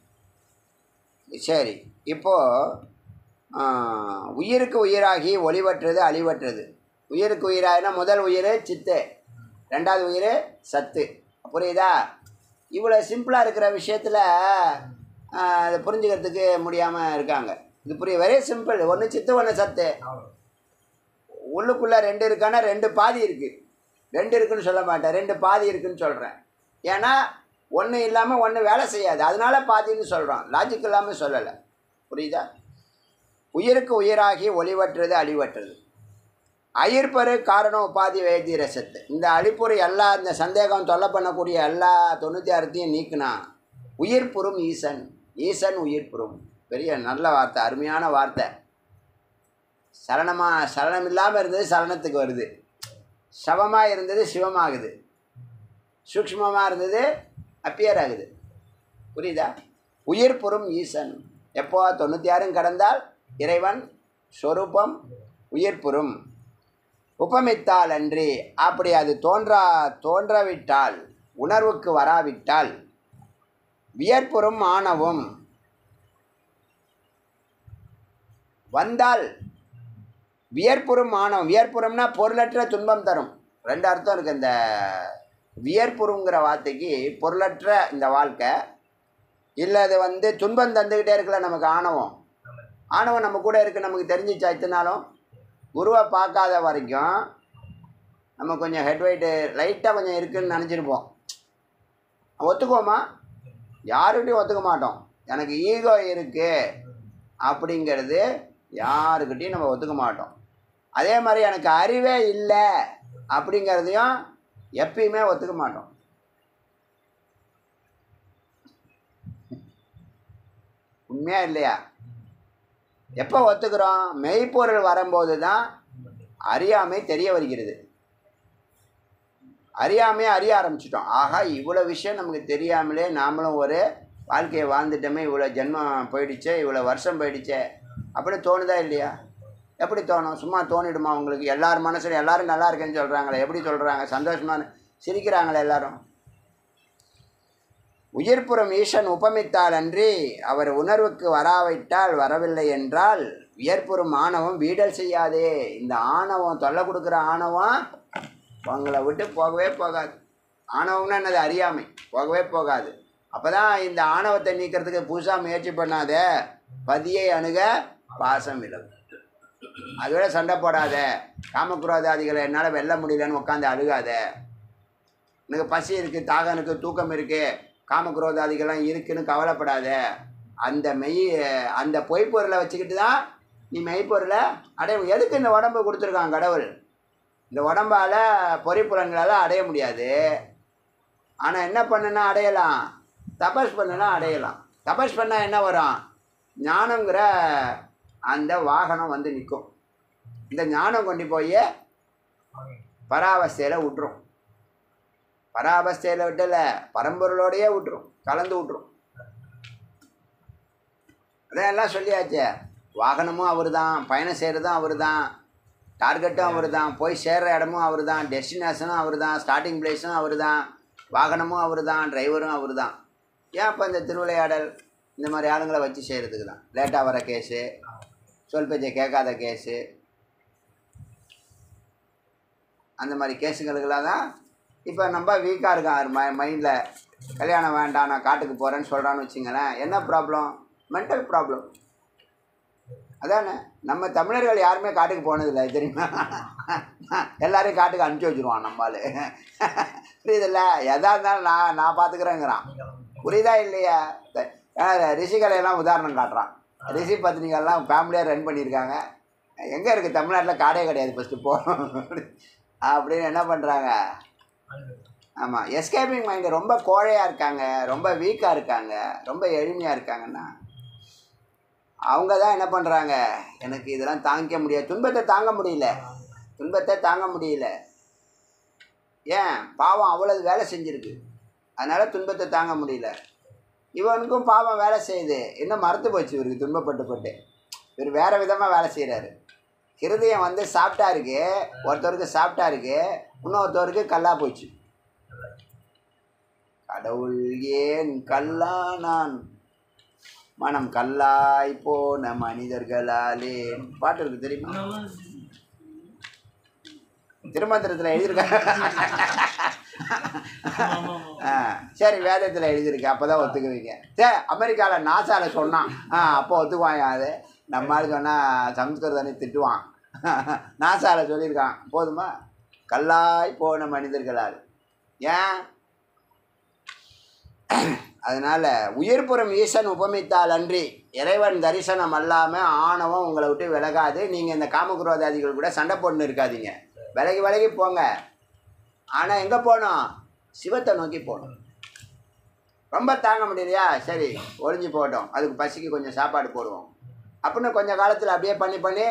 சரி இப்போது உயிருக்கு உயிராகி ஒளிவற்றது அழிவற்றது உயிருக்கு உயிராகினா முதல் உயிர் சித்து ரெண்டாவது உயிர் சத்து புரியுதா இவ்வளோ சிம்பிளாக இருக்கிற விஷயத்தில் அதை புரிஞ்சுக்கிறதுக்கு முடியாமல் இருக்காங்க இது புரிய வெரி சிம்பிள் ஒன்று சித்து ஒன்று சத்து உள்ளுக்குள்ளே ரெண்டு இருக்கானா ரெண்டு பாதி இருக்குது ரெண்டு இருக்குன்னு சொல்ல மாட்டேன் ரெண்டு பாதி இருக்குன்னு சொல்கிறேன் ஏன்னா ஒன்று இல்லாமல் ஒன்று வேலை செய்யாது அதனால பாதின்னு சொல்கிறோம் லாஜிக் இல்லாமல் சொல்லலை புரியுதா உயிருக்கு உயிராகி ஒளிவற்றது அழிவற்றது அயிர்பரு காரணம் உபாதி வேதி ரசத்து இந்த அழிப்புறு எல்லா இந்த சந்தேகம் தொல்லை பண்ணக்கூடிய எல்லா தொண்ணூற்றி ஆறுத்தையும் நீக்குனா உயிர்ப்புறும் ஈசன் ஈசன் உயிர்ப்புறும் பெரிய நல்ல வார்த்தை அருமையான வார்த்தை சலனமாக சலனம் இல்லாமல் இருந்தது சலனத்துக்கு வருது சவமாக இருந்தது சிவமாகுது சூக்ஷ்மமாக இருந்தது அப்பியர் ஆகுது புரியுதா உயிர்ப்புறும் ஈசன் எப்போ தொண்ணூற்றி ஆறும் கடந்தால் இறைவன் ஸ்வரூபம் உயிர்ப்புறும் உபமித்தால் அன்றி அப்படி அது தோன்றா தோன்றவிட்டால் உணர்வுக்கு வராவிட்டால் வியற்புறும் ஆணவம் வந்தால் வியர்ப்புறும் ஆணவம் வியர்ப்புறம்னா பொருளற்ற துன்பம் தரும் ரெண்டு அர்த்தம் இருக்குது இந்த வியர்ப்புறுங்கிற வார்த்தைக்கு பொருளற்ற இந்த வாழ்க்கை இல்லை அது வந்து துன்பம் தந்துக்கிட்டே இருக்கல நமக்கு ஆணவம் ஆணவம் நம்ம கூட இருக்குது நமக்கு தெரிஞ்சிச்சா இத்தனாலும் குருவை பார்க்காத வரைக்கும் நம்ம கொஞ்சம் ஹெட் வெயிட்டு லைட்டாக கொஞ்சம் இருக்குன்னு நினச்சிருப்போம் ஒத்துக்குவோமா யாருக்கிட்டையும் ஒத்துக்க மாட்டோம் எனக்கு ஈகோ இருக்குது அப்படிங்கிறது யாருக்கிட்டையும் நம்ம ஒத்துக்க மாட்டோம் அதே மாதிரி எனக்கு அறிவே இல்லை அப்படிங்கிறதையும் எப்பயுமே ஒத்துக்க மாட்டோம் உண்மையா இல்லையா எப்போ ஒத்துக்கிறோம் மெய்ப்பொருள் வரும்போது தான் அறியாமை தெரிய வருகிறது அறியாமே அறிய ஆரம்பிச்சிட்டோம் ஆகா இவ்வளோ விஷயம் நமக்கு தெரியாமலே நாமளும் ஒரு வாழ்க்கையை வாழ்ந்துட்டோமே இவ்வளோ ஜென்மம் போயிடுச்சே இவ்வளோ வருஷம் போயிடுச்சே அப்படின்னு தோணுதா இல்லையா எப்படி தோணும் சும்மா தோணிடுமா உங்களுக்கு எல்லார் மனசுல எல்லாரும் நல்லா இருக்கேன்னு சொல்கிறாங்களே எப்படி சொல்கிறாங்க சந்தோஷமான சிரிக்கிறாங்களே எல்லாரும் உயிர்ப்புறம் ஈசன் உபமித்தால் அன்றி அவர் உணர்வுக்கு வராவிட்டால் வரவில்லை என்றால் வியர்ப்புறும் ஆணவம் வீடல் செய்யாதே இந்த ஆணவம் தொல்லை கொடுக்குற ஆணவம் உங்களை விட்டு போகவே போகாது ஆணவம்னா என்னது அறியாமை போகவே போகாது அப்போ தான் இந்த ஆணவத்தை நீக்கிறதுக்கு புதுசாக முயற்சி பண்ணாத பதியை அணுக பாசம் விலகும் அதோட சண்டை போடாத காமக்குரோதாதிகளை என்னால் வெல்ல முடியலன்னு உட்காந்து அழுகாத எனக்கு பசி இருக்குது தாகம் இருக்குது தூக்கம் இருக்குது காமக்ரோதாதிகள்லாம் இருக்குன்னு கவலைப்படாத அந்த மெய் அந்த பொய்ப்பொருளை வச்சுக்கிட்டு தான் நீ மெய்ப்பொருளை அடைய முடியும். எதுக்கு இந்த உடம்பு கொடுத்துருக்கான் கடவுள் இந்த உடம்பால் பொறிப்புலன்களால் அடைய முடியாது ஆனால் என்ன பண்ணுனா அடையலாம் தபஸ் பண்ணுனா அடையலாம் தபஸ் பண்ணால் என்ன வரும் ஞானங்கிற அந்த வாகனம் வந்து நிற்கும் இந்த ஞானம் கொண்டு போய் பராவஸ்தையில் விட்டுரும் பராபஸ்தையில் விட்டல பரம்பொருளோடையே விட்டுரும் கலந்து விட்டுரும் அதான் எல்லாம் சொல்லியாச்சே வாகனமும் அவர் தான் பயணம் செய்கிறதும் அவர் தான் டார்கெட்டும் அவர் தான் போய் சேர்ற இடமும் அவர் தான் டெஸ்டினேஷனும் அவர் தான் ஸ்டார்டிங் பிளேஸும் அவர் தான் வாகனமும் அவர் தான் டிரைவரும் அவர் தான் ஏன் இப்போ இந்த திருவிளையாடல் இந்த மாதிரி ஆளுங்களை வச்சு செய்கிறதுக்கு தான் லேட்டாக வர கேஸு சொல் பேச்சை கேட்காத கேஸு அந்த மாதிரி கேஸுங்களுக்கெல்லாம் தான் இப்போ நம்ம வீக்காக இருக்கான் மை மைண்டில் கல்யாணம் வேண்டாம் நான் காட்டுக்கு போகிறேன்னு சொல்கிறான்னு வச்சுங்களேன் என்ன ப்ராப்ளம் மென்டல் ப்ராப்ளம் அதானே நம்ம தமிழர்கள் யாருமே காட்டுக்கு போனதில்லை தெரியுமா எல்லாரையும் காட்டுக்கு அனுப்பிச்சி வச்சுருவான் நம்மால் புரியுதில்ல எதா இருந்தாலும் நான் நான் பார்த்துக்கிறேங்கிறான் புரியுதா இல்லையா த- ஏன்னா ரிஷிகளை எல்லாம் உதாரணம் காட்டுறான் ரிஷி பத்னிகள்லாம் ஃபேமிலியாக ரன் பண்ணியிருக்காங்க எங்கே இருக்குது தமிழ்நாட்டில் காடே கிடையாது ஃபஸ்ட்டு போ அப்படின்னு என்ன பண்ணுறாங்க ஆமாம் எஸ்கேப்பிங் மைண்டு ரொம்ப கோழையாக இருக்காங்க ரொம்ப வீக்காக இருக்காங்க ரொம்ப எளிமையாக இருக்காங்கன்னா அவங்க தான் என்ன பண்ணுறாங்க எனக்கு இதெல்லாம் தாங்கிக்க முடியாது துன்பத்தை தாங்க முடியல துன்பத்தை தாங்க முடியல ஏன் பாவம் அவ்வளவு வேலை செஞ்சுருக்கு அதனால் துன்பத்தை தாங்க முடியல இவனுக்கும் பாவம் வேலை செய்யுது இன்னும் மறந்து போச்சு இவருக்கு துன்பப்பட்டு பட்டு இவர் வேறு விதமாக வேலை செய்கிறாரு ஹிருதயம் வந்து சாப்பிட்டா இருக்கு ஒருத்தருக்கு சாப்பிட்டா இருக்கு இன்னொருத்தருக்கு கல்லா போச்சு கடவுள் ஏன் கல்லா நான் மனம் கல்லாய் போன மனிதர்களாலே பாட்டு இருக்கு தெரியுமா திருமந்திரத்தில் எழுதியிருக்காங்க ஆ, சரி வேதத்தில் எழுதியிருக்கு அப்போ தான் ஒத்துக்குவீங்க சரி அமெரிக்காவில் நாசாவில் சொன்னான் ஆ அப்போ ஒத்துக்குவாங்க அது நம்மளால சொன்னால் சம்ஸ்கிருதனை திட்டுவான் நாசாவில் சொல்லியிருக்கான் போதுமா கல்லாய் போன மனிதர்களால் ஏன் அதனால் உயிர்ப்புறம் ஈசன் உபமித்தால் அன்றி இறைவன் தரிசனம் அல்லாமல் ஆணவம் உங்களை விட்டு விலகாது நீங்கள் இந்த காமகுரோதாதிகள் கூட சண்டை போட்டுன்னு இருக்காதீங்க விலகி விலகி போங்க ஆனால் எங்கே போகணும் சிவத்தை நோக்கி போகணும் ரொம்ப தாங்க முடியலையா சரி ஒளிஞ்சு போட்டோம் அதுக்கு பசிக்கு கொஞ்சம் சாப்பாடு போடுவோம் அப்படின்னு கொஞ்சம் காலத்தில் அப்படியே பண்ணி பண்ணி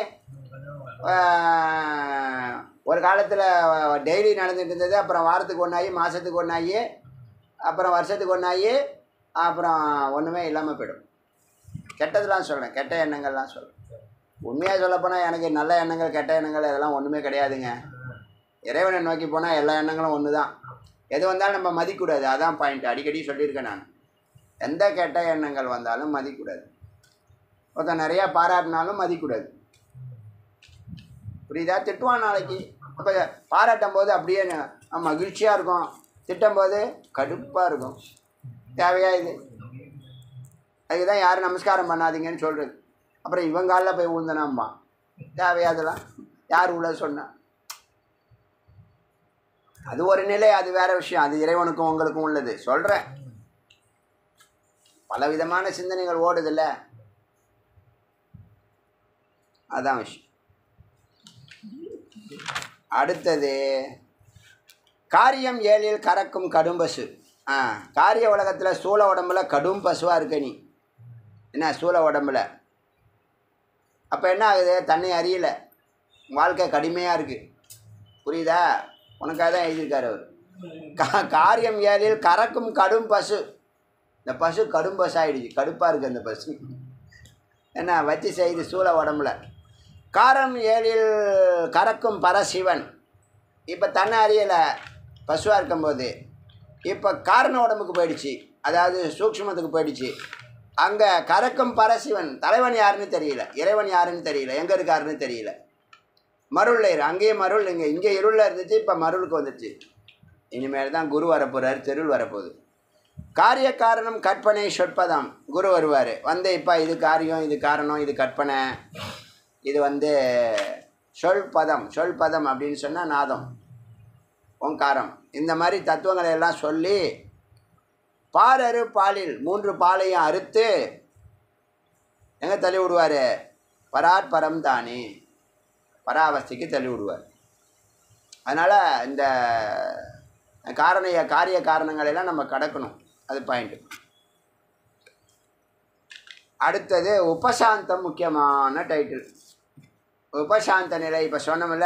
ஆஹ், ஒரு காலத்தில் டெய்லி நடந்துட்டு இருந்தது அப்புறம் வாரத்துக்கு ஒன்றாகி மாதத்துக்கு ஒன்றாகி அப்புறம் வருஷத்துக்கு ஒன்றாகி அப்புறம் ஒன்றுமே இல்லாமல் போயிடும் கெட்டதெல்லாம் சொல்கிறேன் கெட்ட எண்ணங்கள்லாம் சொல்கிறேன் உண்மையாக சொல்லப்போனால் எனக்கு நல்ல எண்ணங்கள் கெட்ட எண்ணங்கள் இதெல்லாம் ஒன்றுமே கிடையாதுங்க இறைவனை நோக்கி போனால் எல்லா எண்ணங்களும் ஒன்று தான் எது வந்தாலும் நம்ம மதிக்கூடாது அதான் பாயிண்ட் அடிக்கடி சொல்லியிருக்கேன் நான் எந்த கெட்ட எண்ணங்கள் வந்தாலும் மதிக்கூடாது ஒருத்தன் நிறையா பாராட்டினாலும் மதிக்கூடாது புரியுதா திட்டுவான் நாளைக்கு அப்போ பாராட்டும் போது அப்படியே ந- மகிழ்ச்சியாக இருக்கும் திட்டும் போது கடுப்பாக இருக்கும் தேவையா இது அதுக்கு தான் யாரும் நமஸ்காரம் பண்ணாதீங்கன்னு சொல்கிறது அப்புறம் இவன் காலில் போய் விழுந்தனாம்மா தேவையா அதெல்லாம் யார் உள்ள சொன்னா அது ஒரு நிலை அது வேற விஷயம் அது இறைவனுக்கும் உங்களுக்கும் உள்ளது சொல்கிறேன் பல விதமான சிந்தனைகள் ஓடுதில்ல அதான் விஷயம் அடுத்தது காரியம் ஏழில் கறக்கும் கடும் பசு ஆ காரிய உலகத்தில் சூழ உடம்புல கடும் பசுவாக இருக்க நீ என்ன சூழ உடம்புல அப்போ என்ன ஆகுது தன்னை அறியல வாழ்க்கை கடுமையாக இருக்குது புரியுதா உனக்காக தான் எழுதியிருக்காரு அவர் கா காரியம் ஏழில் கறக்கும் கடும் பசு இந்த பசு கடும் பசு ஆயிடுச்சு கடுப்பாக இருக்குது அந்த பசு என்ன வச்சு செய்து சூழ உடம்புல காரம் ஏழில் கறக்கும் பரசிவன் இப்போ தன்னை அறியலை பசுவாக இருக்கும்போது இப்போ காரண உடம்புக்கு போயிடுச்சு அதாவது சூக்ஷ்மத்துக்கு போயிடுச்சு அங்கே கறக்கும் பரசிவன் தலைவன் யாருன்னு தெரியல இறைவன் யாருன்னு தெரியல எங்கே இருக்காருன்னு தெரியல மருளில் இரு அங்கேயே மருள் இங்கே இங்கே இருளில் இருந்துச்சு இப்போ மருளுக்கு வந்துடுச்சு இனிமேல் தான் குரு வரப்போகிறாரு தெருள் வரப்போகுது காரிய காரணம் கற்பனை சொற்பதாம் குரு வருவார் வந்து இப்போ இது காரியம் இது காரணம் இது கற்பனை இது வந்து சொல் பதம் சொல் பதம் அப்படின்னு சொன்னால் நாதம் ஓங்காரம் இந்த மாதிரி தத்துவங்களை எல்லாம் சொல்லி பாரறு பாலில் மூன்று பாலையும் அறுத்து எங்கே தள்ளி விடுவார் பராத் பரம் தானே பராவஸ்தைக்கு தள்ளி விடுவார் அதனால் இந்த காரணிய காரிய காரணங்களெல்லாம் நம்ம கடக்கணும் அது பாயிண்ட்டு அடுத்தது உபசாந்தம் முக்கியமான டைட்டில் உபசாந்த நிலை இப்போ சொன்னோம்ல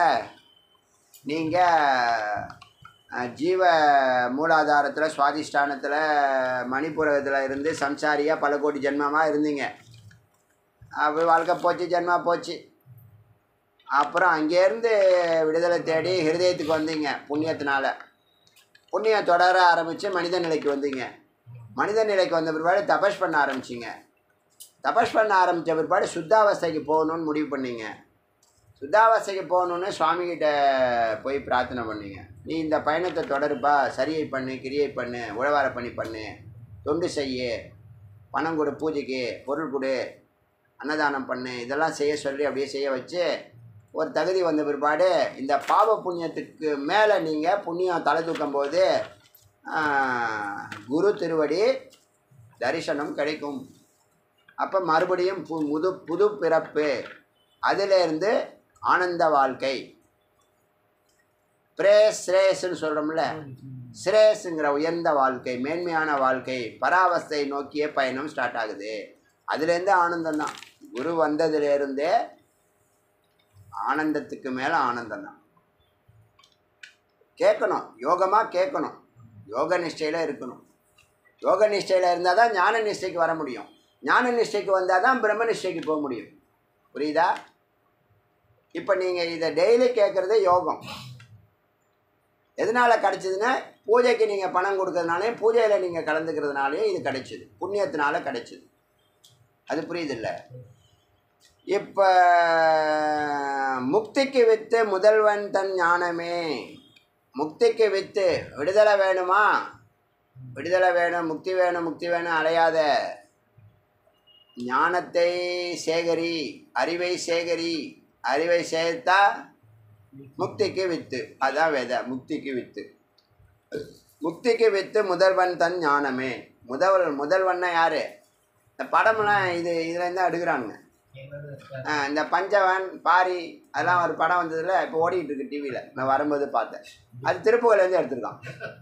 நீங்கள் ஜீவ மூலாதாரத்தில் சுவாதிஷ்டானத்தில் மணிப்புரகத்தில் இருந்து சம்சாரியாக பல கோடி ஜென்மமாக இருந்தீங்க அப்போ வாழ்க்கை போச்சு ஜென்மா போச்சு அப்புறம் அங்கேருந்து விடுதலை தேடி ஹிருதயத்துக்கு வந்தீங்க புண்ணியத்தினால புண்ணியம் தொடர ஆரம்பித்து மனித நிலைக்கு வந்தீங்க மனித நிலைக்கு வந்த பிற்பாடு தபஸ் பண்ண ஆரம்பிச்சிங்க தபஸ் பண்ண ஆரம்பித்த பிற்பாடு சுத்தாவஸ்தைக்கு போகணுன்னு முடிவு பண்ணீங்க சுத்தாவஸ்தைக்கு போகணுன்னு சுவாமிகிட்ட போய் பிரார்த்தனை பண்ணீங்க நீ இந்த பயணத்தை தொடருப்பா சரியை பண்ணு கிரியை பண்ணு உழவார பண்ணி பண்ணு தொண்டு செய்ய பணம் கொடு பூஜைக்கு பொருள் கொடு அன்னதானம் பண்ணு இதெல்லாம் செய்ய சொல்லி அப்படியே செய்ய வச்சு ஒரு தகுதி வந்த பிற்பாடு இந்த பாவ புண்ணியத்துக்கு மேலே நீங்கள் புண்ணியம் தலை தூக்கும் போது ஆஹ், குரு திருவடி தரிசனம் கிடைக்கும் அப்போ மறுபடியும் பு முது புது பிறப்பு அதிலேருந்து ஆனந்த வாழ்க்கை பிரேஸ் ஸ்ரேஸ்ன்னு சொல்கிறோம்ல ஸ்ரேஸுங்கிற உயர்ந்த வாழ்க்கை மேன்மையான வாழ்க்கை பராவஸ்தை நோக்கிய பயணம் ஸ்டார்ட் ஆகுது அதுலேருந்து ஆனந்தம் தான் குரு வந்ததுலேருந்தே ஆனந்தத்துக்கு மேலே ஆனந்தம் தான் கேட்கணும் யோகமாக கேட்கணும் யோக நிஷ்டையில் இருக்கணும் யோக நிஷ்டையில் இருந்தால் தான் ஞான நிஷ்டைக்கு வர முடியும் ஞான நிஷ்டைக்கு வந்தால் தான் பிரம்ம நிஷ்டைக்கு போக முடியும் புரியுதா இப்போ நீங்கள் இதை டெய்லி கேட்குறது யோகம் எதனால் கிடச்சிதுன்னா பூஜைக்கு நீங்கள் பணம் கொடுக்கறதுனாலையும் பூஜையில் நீங்கள் கலந்துக்கிறதுனாலையும் இது கிடைச்சிது புண்ணியத்தினால கிடைச்சிது அது புரியுதில்ல இப்போ முக்திக்கு வித்து முதல்வன் தன் ஞானமே முக்திக்கு வித்து விடுதலை வேணுமா விடுதலை வேணும் முக்தி வேணும் முக்தி வேணும் அலையாத ஞானத்தை சேகரி அறிவை சேகரி அறிவை சேர்த்தா முக்திக்கு வித்து அதான் வேத முக்திக்கு வித்து முக்திக்கு வித்து முதல்வன் தன் ஞானமே முதல் முதல்வன்னா யாரு இந்த படம்லாம் இது இதுலேருந்து எடுக்கிறானுங்க ஆ, இந்த பஞ்சவன் பாரி அதெல்லாம் ஒரு படம் வந்ததில் இப்போ ஓடிட்டு இருக்கு டிவியில் நான் வரும்போது பார்த்தேன் அது திருப்புகள்லேருந்து எடுத்திருக்கான்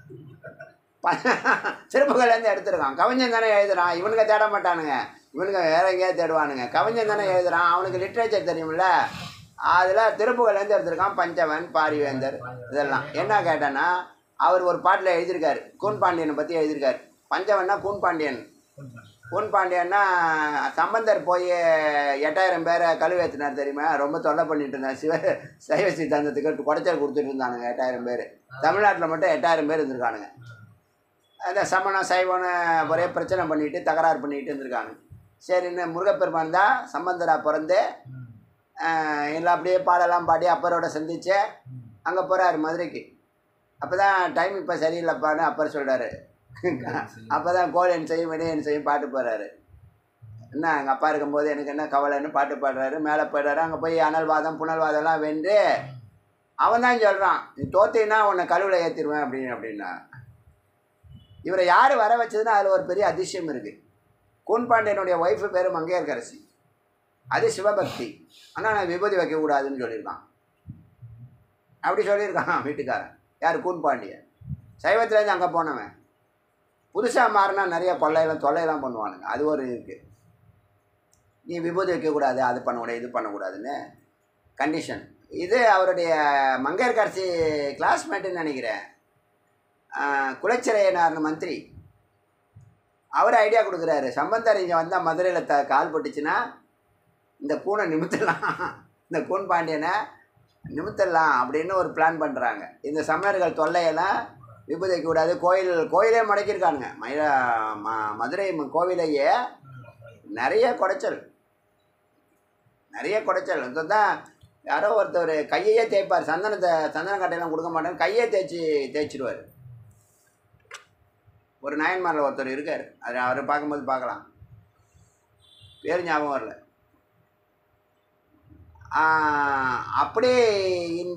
ப- திருப்புகள்லேருந்து எடுத்திருக்கான் கவிஞன் தானே எழுதுறான் இவனுங்க தேட மாட்டானுங்க இவனுங்க வேற எங்கேயாவது தேடுவானுங்க கவிஞன் தானே எழுதுறான் அவனுக்கு லிட்ரேச்சர் தெரியும்ல அதில் திருப்புகள்லேருந்து எடுத்திருக்கான் பஞ்சவன் பாரிவேந்தர் இதெல்லாம் என்ன கேட்டேன்னா அவர் ஒரு பாட்டில் எழுதியிருக்காரு கூன் பாண்டியனை பற்றி எழுதியிருக்காரு பஞ்சவன்னா கூன் பாண்டியன் கூன் பாண்டியன்னா சம்பந்தர் போய் எட்டாயிரம் பேரை கழுவேற்றினார் தெரியுமா ரொம்ப தொல்லை பண்ணிட்டு இருந்தார் சிவ சைவ சித்தாந்தத்துக்கு குடைச்சல் கொடுத்துட்டு இருந்தானுங்க எட்டாயிரம் பேர் தமிழ்நாட்டில் மட்டும் எட்டாயிரம் பேர் இருந்திருக்கானுங்க அந்த சமணம் சைவம்னு ஒரே பிரச்சனை பண்ணிட்டு தகராறு பண்ணிட்டு இருந்திருக்காங்க சரின்னு முருகப்பெருமான் தான் சம்பந்தரா பிறந்து ஆஹ், எல்லாம் அப்படியே பாடலாம் பாடி அப்பரோட சந்திச்சு அங்கே போகிறாரு மதுரைக்கு அப்போ தான் டைம் இப்போ சரியில்லைப்பான்னு அப்பர் சொல்கிறாரு அப்போ தான் கோழியன் செய்யும் வினையன் செய்யும் பாட்டு பாடுறாரு என்ன எங்கள் அப்பா இருக்கும்போது எனக்கு என்ன கவலைன்னு பாட்டு பாடுறாரு மேலே போயிடுறாரு அங்கே போய் அனல்வாதம் புனல்வாதம்லாம் வென்று அவன் தான் சொல்கிறான் நீ தோத்தீன்னா உன்னை கழுவில் ஏற்றிடுவேன் அப்படின்னு அப்படின்னா இவரை யார் வர வச்சதுன்னா அதில் ஒரு பெரிய அதிசயம் இருக்குது கூன்பாண்டியனுடைய ஒய்ஃபு பேர் மங்கையர்கரசி அது சிவபக்தி ஆனால் நான் விபூதி வைக்கக்கூடாதுன்னு சொல்லியிருக்கான் அப்படி சொல்லியிருக்கான் வீட்டுக்காரன் யார் கூன்பாண்டியன் சைவத்துலேருந்து அங்கே போனவன் புதுசாக மாறினா நிறைய கொள்ளையெல்லாம் தொல்லையெல்லாம் பண்ணுவானுங்க அது ஒரு இருக்குது நீ விபூதி வைக்கக்கூடாது அது பண்ணக்கூடாது இது பண்ணக்கூடாதுன்னு கண்டிஷன் இது அவருடைய மங்கையர்கரசி கிளாஸ்மேட்டுன்னு நினைக்கிறேன் ஆஹ் குலச்சிறையனார்னு மந்திரி அவர் ஐடியா கொடுக்குறாரு சம்பந்தர் இங்கே வந்தால் மதுரையில் த கால் போட்டுச்சுன்னா இந்த கூனை நிமித்தலாம் இந்த கூன் பாண்டியனை நிமித்தலாம் அப்படின்னு ஒரு பிளான் பண்ணுறாங்க இந்த சமணர்கள் தொல்லையெல்லாம் விபூதி வைக்கக்கூடாது கோயில் கோயிலே முடக்கியிருக்கானுங்க மயில ம மதுரை ம- கோவிலையே நிறைய குடைச்சல் நிறைய குடைச்சல் இதுதான் யாரோ ஒருத்தர் கையையே தேய்ப்பார் சந்தனத்தை சந்தன கட்டையெல்லாம் கொடுக்க மாட்டாங்க கையே தேய்ச்சி தேய்ச்சிடுவார் ஒரு நாயன்மாரில் ஒருத்தர் இருக்கார் அது அவரை பார்க்கும்போது பார்க்கலாம் பேர் ஞாபகம் வரல ஆஹ், அப்படியே இந்த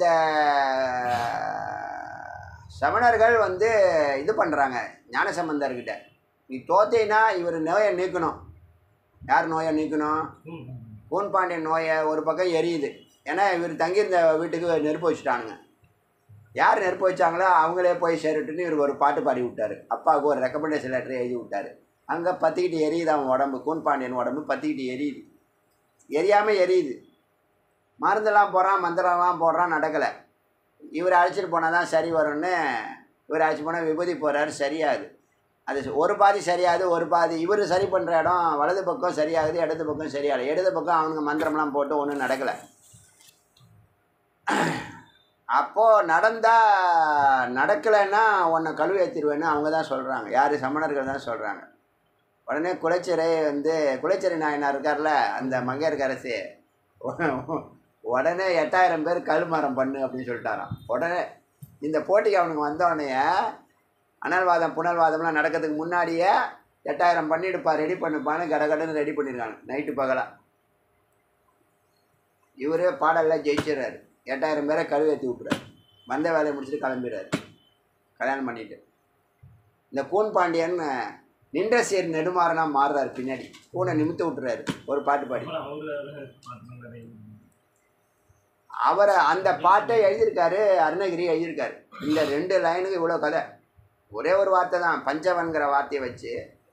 சமணர்கள் வந்து இது பண்ணுறாங்க ஞானசம்பந்தர்கிட்ட நீ தோத்தேன்னா இவர் நோயை நீக்கணும் யார் நோயை நீக்கணும் கூன் பாண்டியன் நோயை ஒரு பக்கம் எரியுது ஏன்னா இவர் தங்கியிருந்த வீட்டுக்கு நெருப்பு வச்சுட்டானுங்க யார் நெருப்பு வச்சாங்களோ அவங்களே போய் சேரட்டுன்னு இவர் ஒரு பாட்டு பாடி விட்டார் அப்பாவுக்கு ஒரு ரெக்கமெண்டேஷன் லெட்டர் எழுதி விட்டார் அங்கே பற்றிக்கிட்டு எரியுது அவன் உடம்பு கூன் பாண்டியன் உடம்பு பற்றிக்கிட்டு எரியுது எரியாமல் எரியுது மருந்தெல்லாம் போடுறான் மந்திரம்லாம் போடுறான் நடக்கலை இவர் அழைச்சிட்டு போனால் தான் சரி வரும்னு இவர் அழைச்சி போனால் விபூதி போகிறாரு சரியாகுது அது ஒரு பாதி சரியாகுது ஒரு பாதி இவர் சரி பண்ணுற இடம் வலது பக்கம் சரியாகுது இடது பக்கம் சரியாகுது இடது பக்கம் அவனுங்க மந்திரம்லாம் போட்டு ஒன்றும் நடக்கலை அப்போது நடந்தால் நடக்கலைன்னா உன்னை கழுவி ஏற்றிடுவேன்னு அவங்க தான் சொல்கிறாங்க யார் சமணர்கள் தான் சொல்கிறாங்க உடனே குலைச்சிறை வந்து குலைச்சிறை நாயனார் இருக்கார்ல அந்த மங்கையர்கரசி உடனே எட்டாயிரம் பேர் கழுமரம் பண்ணு அப்படின்னு சொல்லிட்டாராம் உடனே இந்த போட்டிக்கு அவனுக்கு வந்தவனைய அனல்வாதம் புனல்வாதம்லாம் நடக்கிறதுக்கு முன்னாடியே எட்டாயிரம் பண்ணிடுப்பா ரெடி பண்ணுப்பான்னு கடகடன்னு ரெடி பண்ணியிருக்காங்க நைட்டு பகலாக இவரே பாடலில் ஜெயிச்சிடுறாரு எட்டாயிரம் பேரை கழுவேற்றி விட்டுறாரு வந்த வேலையை முடிச்சுட்டு கிளம்பிடுறாரு கல்யாணம் பண்ணிட்டு இந்த கூன் பாண்டியன் நின்ற சீர் நெடுமாறனா மாறுறாரு பின்னாடி கூனை நிமித்து விட்டுறாரு ஒரு பாட்டு பாடி அவரை அந்த பாட்டை எழுதியிருக்காரு அருணகிரி எழுதியிருக்காரு இந்த ரெண்டு லைனுக்கு இவ்வளோ கதை ஒரே ஒரு வார்த்தை தான் பஞ்சவன்கிற வார்த்தையை வச்சு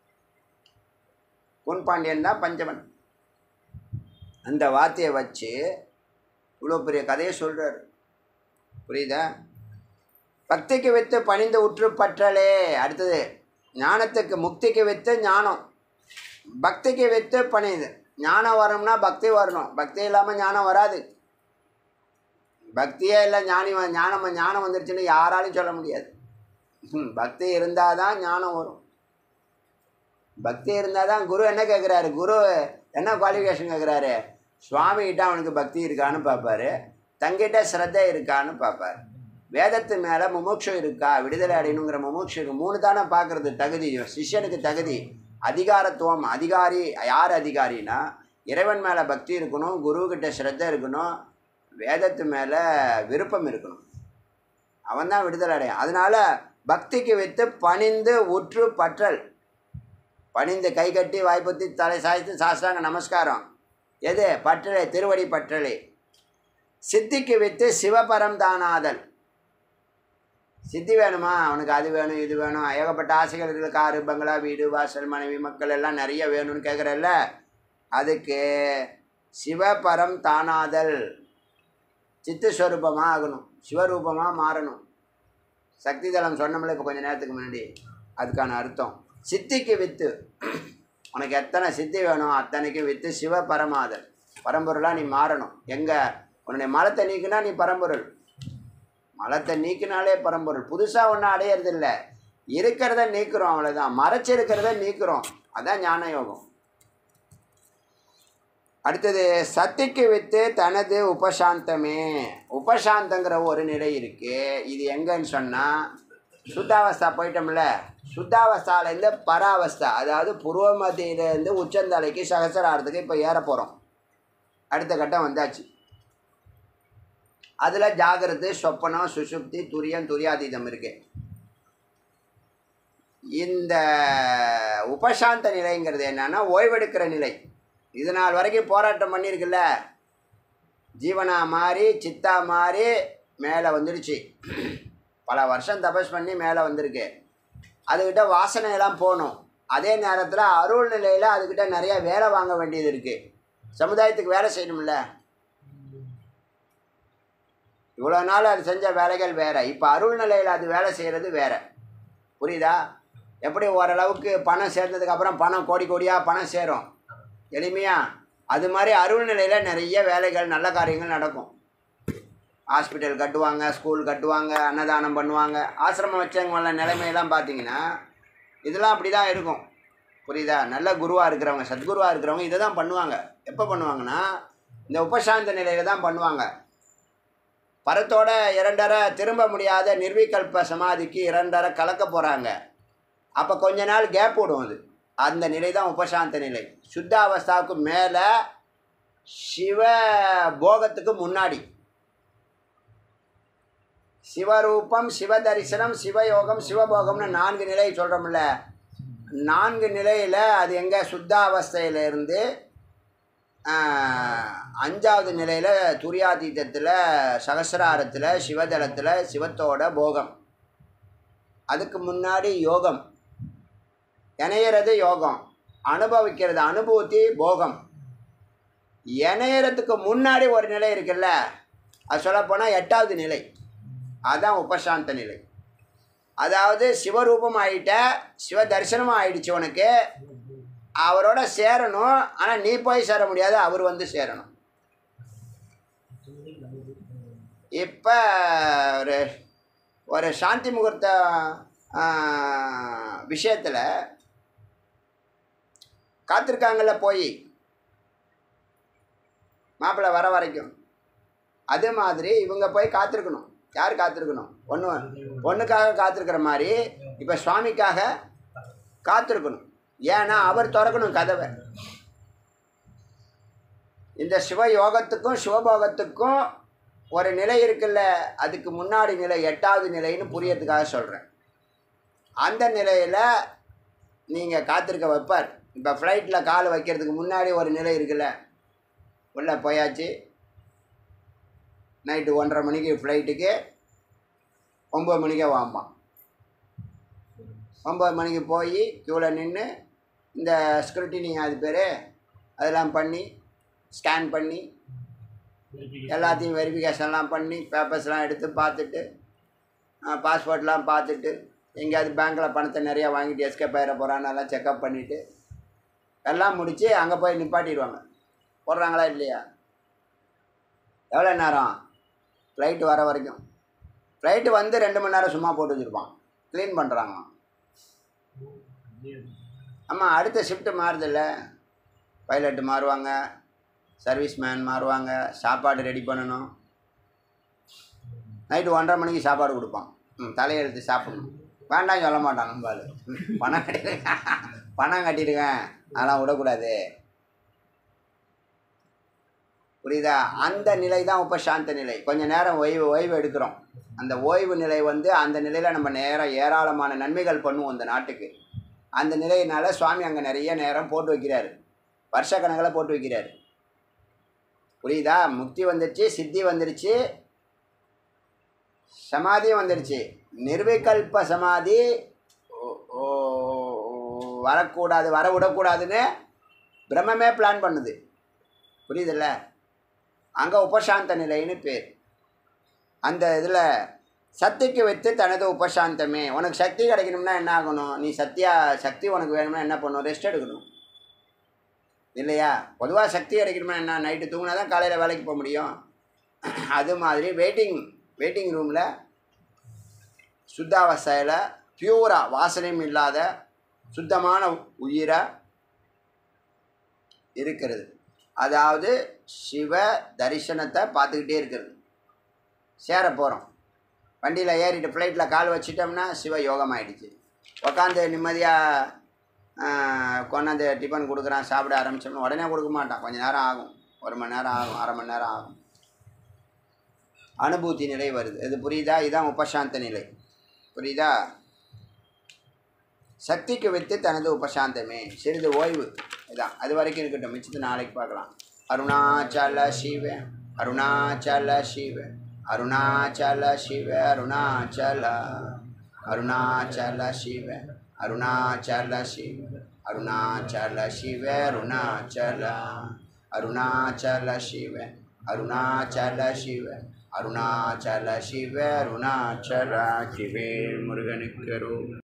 கூன் பாண்டியன் தான் பஞ்சவன் அந்த வார்த்தையை வச்சு இவ்வளோ பெரிய கதையை சொல்கிறாரு புரியுதா பக்திக்கு வித்து பணிந்து உற்று பற்றலே அடுத்தது ஞானத்துக்கு முக்திக்கு வித்து ஞானம் பக்திக்கு வித்து பணிது ஞானம் வரணும்னா பக்தி வரணும் பக்தி இல்லாமல் ஞானம் வராது பக்தியே இல்லை ஞானி வ- ஞானம் ஞானம் வந்துருச்சுன்னு யாராலையும் சொல்ல முடியாது ம், பக்தி இருந்தால் தான் ஞானம் வரும் பக்தி இருந்தால் தான் குரு என்ன கேட்குறாரு குரு என்ன குவாலிஃபிகேஷன் கேட்குறாரு சுவாமிகிட்ட அவனுக்கு பக்தி இருக்கான்னு பார்ப்பாரு தங்கிட்ட ஸ்ரத்தை இருக்கான்னு பார்ப்பார் வேதத்து மேலே முமுட்சு இருக்கா விடுதலை அடையணுங்கிற முமுட்சுக்கு மூணு தானே பார்க்குறது தகுதி சிஷ்யனுக்கு தகுதி அதிகாரத்துவம் அதிகாரி யார் அதிகாரினா இறைவன் மேலே பக்தி இருக்கணும் குருக்கிட்ட ஸ்ரத்தை இருக்கணும் வேதத்து மேலே விருப்பம் இருக்கணும் அவன் தான் விடுதலை அடையும் அதனால பக்திக்கு வித்து பணிந்து உற்று பற்றல் பணிந்து கை கட்டி வாய்ப்பத்தி தலை சாய்த்து சாஸ்தாங்க நமஸ்காரம் எது பற்றலை திருவடி பற்றலை சித்திக்கு வித்து சிவபரம் தானாதல் சித்தி வேணுமா அவனுக்கு அது வேணும் இது வேணும் ஏகப்பட்ட ஆசைகள் இருக்குது காரு பங்களா வீடு வாசல் மனைவி மக்கள் எல்லாம் நிறைய வேணும்னு கேட்குறல்ல அதுக்கு சிவபரம் தானாதல் சித்து ஸ்வரூபமாக ஆகணும் சிவரூபமாக மாறணும் சக்தி தலம் சொன்னோம்ல இப்போ கொஞ்சம் நேரத்துக்கு முன்னாடி அதுக்கான அர்த்தம் சித்திக்கு வித்து உனக்கு எத்தனை சித்தி வேணும் அத்தனைக்கு வித்து சிவ பரமாதல் பரம்பொருளாக நீ மாறணும் எங்கே உன்னுடைய மலத்தை நீக்கினா நீ பரம்பொருள் மலத்தை நீக்கினாலே பரம்பொருள் புதுசாக ஒன்றும் அடையிறதில்ல இருக்கிறத நீக்கிறோம் அவ்வளோதான் மறைச்சிருக்கிறத நீக்கிறோம் அதான் ஞான யோகம் அடுத்தது சத்திக்கு வித்து தனது உபசாந்தமே உபசாந்தங்கிற ஒரு நிலை இருக்கு இது எங்கன்னு சொன்னால் சுத்தாவஸ்தா போயிட்டோம்ல சுத்தாவஸ்தாலேருந்து பராவஸ்தா அதாவது புருவமத்தியிலேருந்து உச்சந்தலைக்கு சகசராரத்துக்கு இப்போ ஏற போகிறோம் அடுத்த கட்டம் வந்தாச்சு அதில் ஜாகிரது சொப்பனம் சுசுப்தி துரியம் துரியாதீதம் இருக்கு இந்த உபசாந்த நிலைங்கிறது என்னன்னா ஓய்வெடுக்கிற நிலை இது நாள் வரைக்கும் போராட்டம் பண்ணியிருக்குல்ல ஜீவனா மாறி சித்தா மாறி மேலே வந்துடுச்சு பல வருஷம் தபஸ் பண்ணி மேலே வந்திருக்கு அதுக்கிட்ட வாசனையெல்லாம் போகணும் அதே நேரத்தில் அருள் நிலையில் அதுக்கிட்ட நிறைய வேலை வாங்க வேண்டியது இருக்குது சமுதாயத்துக்கு வேலை செய்யணும்ல இவ்வளோ நாள் அது செஞ்ச வேலைகள் வேற இப்போ அருள் நிலையில் அது வேலை செய்கிறது வேற புரியுதா எப்படி ஓரளவுக்கு பணம் சேர்ந்ததுக்கப்புறம் பணம் கோடி கோடியாக பணம் சேரும் எளிமையாக அது மாதிரி அருள் நிலையில் நிறைய வேலைகள் நல்ல காரியங்கள் நடக்கும் ஹாஸ்பிட்டல் கட்டுவாங்க ஸ்கூல் கட்டுவாங்க அன்னதானம் பண்ணுவாங்க ஆசிரமம் வச்சவங்கள நிலைமையெல்லாம் பார்த்தீங்கன்னா இதெல்லாம் அப்படி தான் இருக்கும் புரியுதா நல்ல குருவாக இருக்கிறவங்க சத்குருவாக இருக்கிறவங்க இதை தான் பண்ணுவாங்க எப்போ பண்ணுவாங்கன்னா இந்த உபசாந்த நிலையில் தான் பண்ணுவாங்க பரத்தோட இரண்டரை திரும்ப முடியாத நிர்விகல்ப சமாதிக்கு இரண்டரை கலக்க போகிறாங்க அப்போ கொஞ்ச நாள் கேப் விடும் அது அந்த நிலை தான் உபசாந்த நிலை சுத்த அவஸ்தாவுக்கு மேலே சிவ போகத்துக்கு முன்னாடி சிவரூபம் சிவ தரிசனம் சிவயோகம் சிவபோகம்னு நான்கு நிலை சொல்கிறோம்ல நான்கு நிலையில் அது எங்கே சுத்தாவஸ்தையிலேருந்து அஞ்சாவது நிலையில் துரியாதீதத்தில் சகசிராரத்தில் சிவதளத்தில் சிவத்தோட போகம் அதுக்கு முன்னாடி யோகம் இணையிறது யோகம் அனுபவிக்கிறது அனுபூதி போகம் இணையறதுக்கு முன்னாடி ஒரு நிலை இருக்குல்ல அது சொல்லப்போனால் எட்டாவது நிலை அதுதான் உபசாந்த நிலை அதாவது சிவரூபம் ஆகிட்ட சிவ தரிசனமும் ஆயிடுச்சு உனக்கு அவரோட சேரணும் ஆனால் நீ போய் சேர முடியாது அவர் வந்து சேரணும் இப்போ ஒரு ஒரு சாந்தி முகூர்த்த விஷயத்தில் காத்திருக்காங்கல்ல போய் மாப்பிள்ளை வர வரைக்கும் அதே மாதிரி இவங்க போய் காத்திருக்கணும் யார் காத்திருக்கணும் ஒன்று ஒன்றுக்காக காத்திருக்கிற மாதிரி இப்போ சுவாமிக்காக காத்திருக்கணும் ஏன்னா அவர் திறக்கணும் கதவை இந்த சிவயோகத்துக்கும் சிவபோகத்துக்கும் ஒரு நிலை இருக்குல்ல அதுக்கு முன்னாடி நிலை எட்டாவது நிலைன்னு புரியறதுக்காக சொல்கிறேன் அந்த நிலையில் நீங்கள் காத்திருக்க வைப்பார் இப்போ ஃப்ளைட்டில் கால் வைக்கிறதுக்கு முன்னாடி ஒரு நிலை இருக்குல்ல உள்ளே போயாச்சு நைட்டு ஒன்றரை மணிக்கு ஃப்ளைட்டுக்கு ஒம்பது மணிக்கே வாம்பான் ஒம்பது மணிக்கு போய் க்யூவில் நின்று இந்த ஸ்க்ரூட்டினிங் அது பேர் அதெல்லாம் பண்ணி ஸ்கேன் பண்ணி எல்லாத்தையும் வெரிஃபிகேஷன்லாம் பண்ணி பேப்பர்ஸ்லாம் எடுத்து பார்த்துட்டு பாஸ்போர்ட்லாம் பார்த்துட்டு எங்கேயாவது பேங்க்கில் பணத்தை நிறையா வாங்கிட்டு எஸ்கேப் ஆகிட போகிறான்னு எல்லாம் செக்கப் பண்ணிவிட்டு எல்லாம் முடித்து அங்கே போய் நிப்பாட்டிடுவாங்க போடுறாங்களா இல்லையா எவ்வளோ நேரம் ஃப்ளைட்டு வர வரைக்கும் ஃப்ளைட்டு வந்து ரெண்டு மணி நேரம் சும்மா போட்டு வச்சுருப்பான் க்ளீன் பண்ணுறாங்க ஆமாம் அடுத்த ஷிஃப்ட்டு மாறுதில்ல பைலட்டு மாறுவாங்க சர்வீஸ் மேன் மாறுவாங்க சாப்பாடு ரெடி பண்ணணும் நைட்டு ஒன்றரை மணிக்கு சாப்பாடு கொடுப்பான் ம் தலையெழுத்து சாப்பிடணும் வேண்டாம் சொல்ல மாட்டான் நம்பால் பணம் கட்டிருக்கேன் பணம் கட்டியிருக்கேன் அதெல்லாம் விடக்கூடாது புரியுதா அந்த நிலை தான் உபசாந்த நிலை கொஞ்சம் நேரம் ஓய்வு ஓய்வு எடுக்கிறோம் அந்த ஓய்வு நிலை வந்து அந்த நிலையில் நம்ம நேரம் ஏராளமான நன்மைகள் பண்ணுவோம் இந்த நாட்டுக்கு அந்த நிலையினால சுவாமி அங்கே நிறைய நேரம் போட்டு வைக்கிறாரு வருஷக்கணக்கில் போட்டு வைக்கிறாரு புரியுதா முக்தி வந்துடுச்சு சித்தி வந்துடுச்சு சமாதியும் வந்துடுச்சு நிர்விகல்ப சமாதி ஓ- ஓ- வரக்கூடாது வர விடக்கூடாதுன்னு பிரம்மமே பிளான் பண்ணுது புரியுதுல்ல அங்கே உபசாந்த நிலைன்னு பேர் அந்த இதில் சக்திக்கு வைத்து தனது உபசாந்தமே உனக்கு சக்தி கிடைக்கணும்னா என்ன ஆகணும் நீ சக்தியா சக்தி உனக்கு வேணும்னா என்ன பண்ணணும் ரெஸ்ட் எடுக்கணும் இல்லையா பொதுவாக சக்தி கிடைக்கணும்னா என்ன நைட்டு தூங்கினா தான் காலையில் வேலைக்கு போக முடியும் அது மாதிரி வெயிட்டிங் வெயிட்டிங் ரூமில் சுத்தாவஸ்தையில் பியூராக வாசனையும் இல்லாத சுத்தமான உயிரை இருக்கிறது அதாவது சிவ தரிசனத்தை பார்த்துக்கிட்டே இருக்கிறது சேர போகிறோம் வண்டியில் ஏறிட்டு ஃப்ளைட்டில் கால் வச்சிட்டோம்னா சிவ யோகம் ஆயிடுச்சு உக்காந்து நிம்மதியாக கொண்டாந்து டிஃபன் கொடுக்குறான் சாப்பிட ஆரம்பிச்சோம்னா உடனே கொடுக்க மாட்டான் கொஞ்ச நேரம் ஆகும் ஒரு மணி நேரம் ஆகும் அரை மணி நேரம் ஆகும் அனுபூதி நிலை வருது இது புரியுதா இதுதான் உபசாந்த நிலை புரியுதா சக்திக்கு வித்து தனது உபசாந்தமே சிறிது ஓய்வு இதான் அது வரைக்கும் இருக்கட்டும் மிச்சத்து நாளைக்கு பார்க்கலாம் அருணாச்சல சிவ அருணாச்சல சிவ அருணாச்சல சிவ அருணாச்சல அருணாச்சல சிவ அருணாச்சல சிவ அருணாச்சல சிவ அருணாச்சல அருணாச்சல சிவ அருணாச்சல சிவ அருணாச்சல சிவ அருணாச்சல சிவே முருகனுக்கு அருள்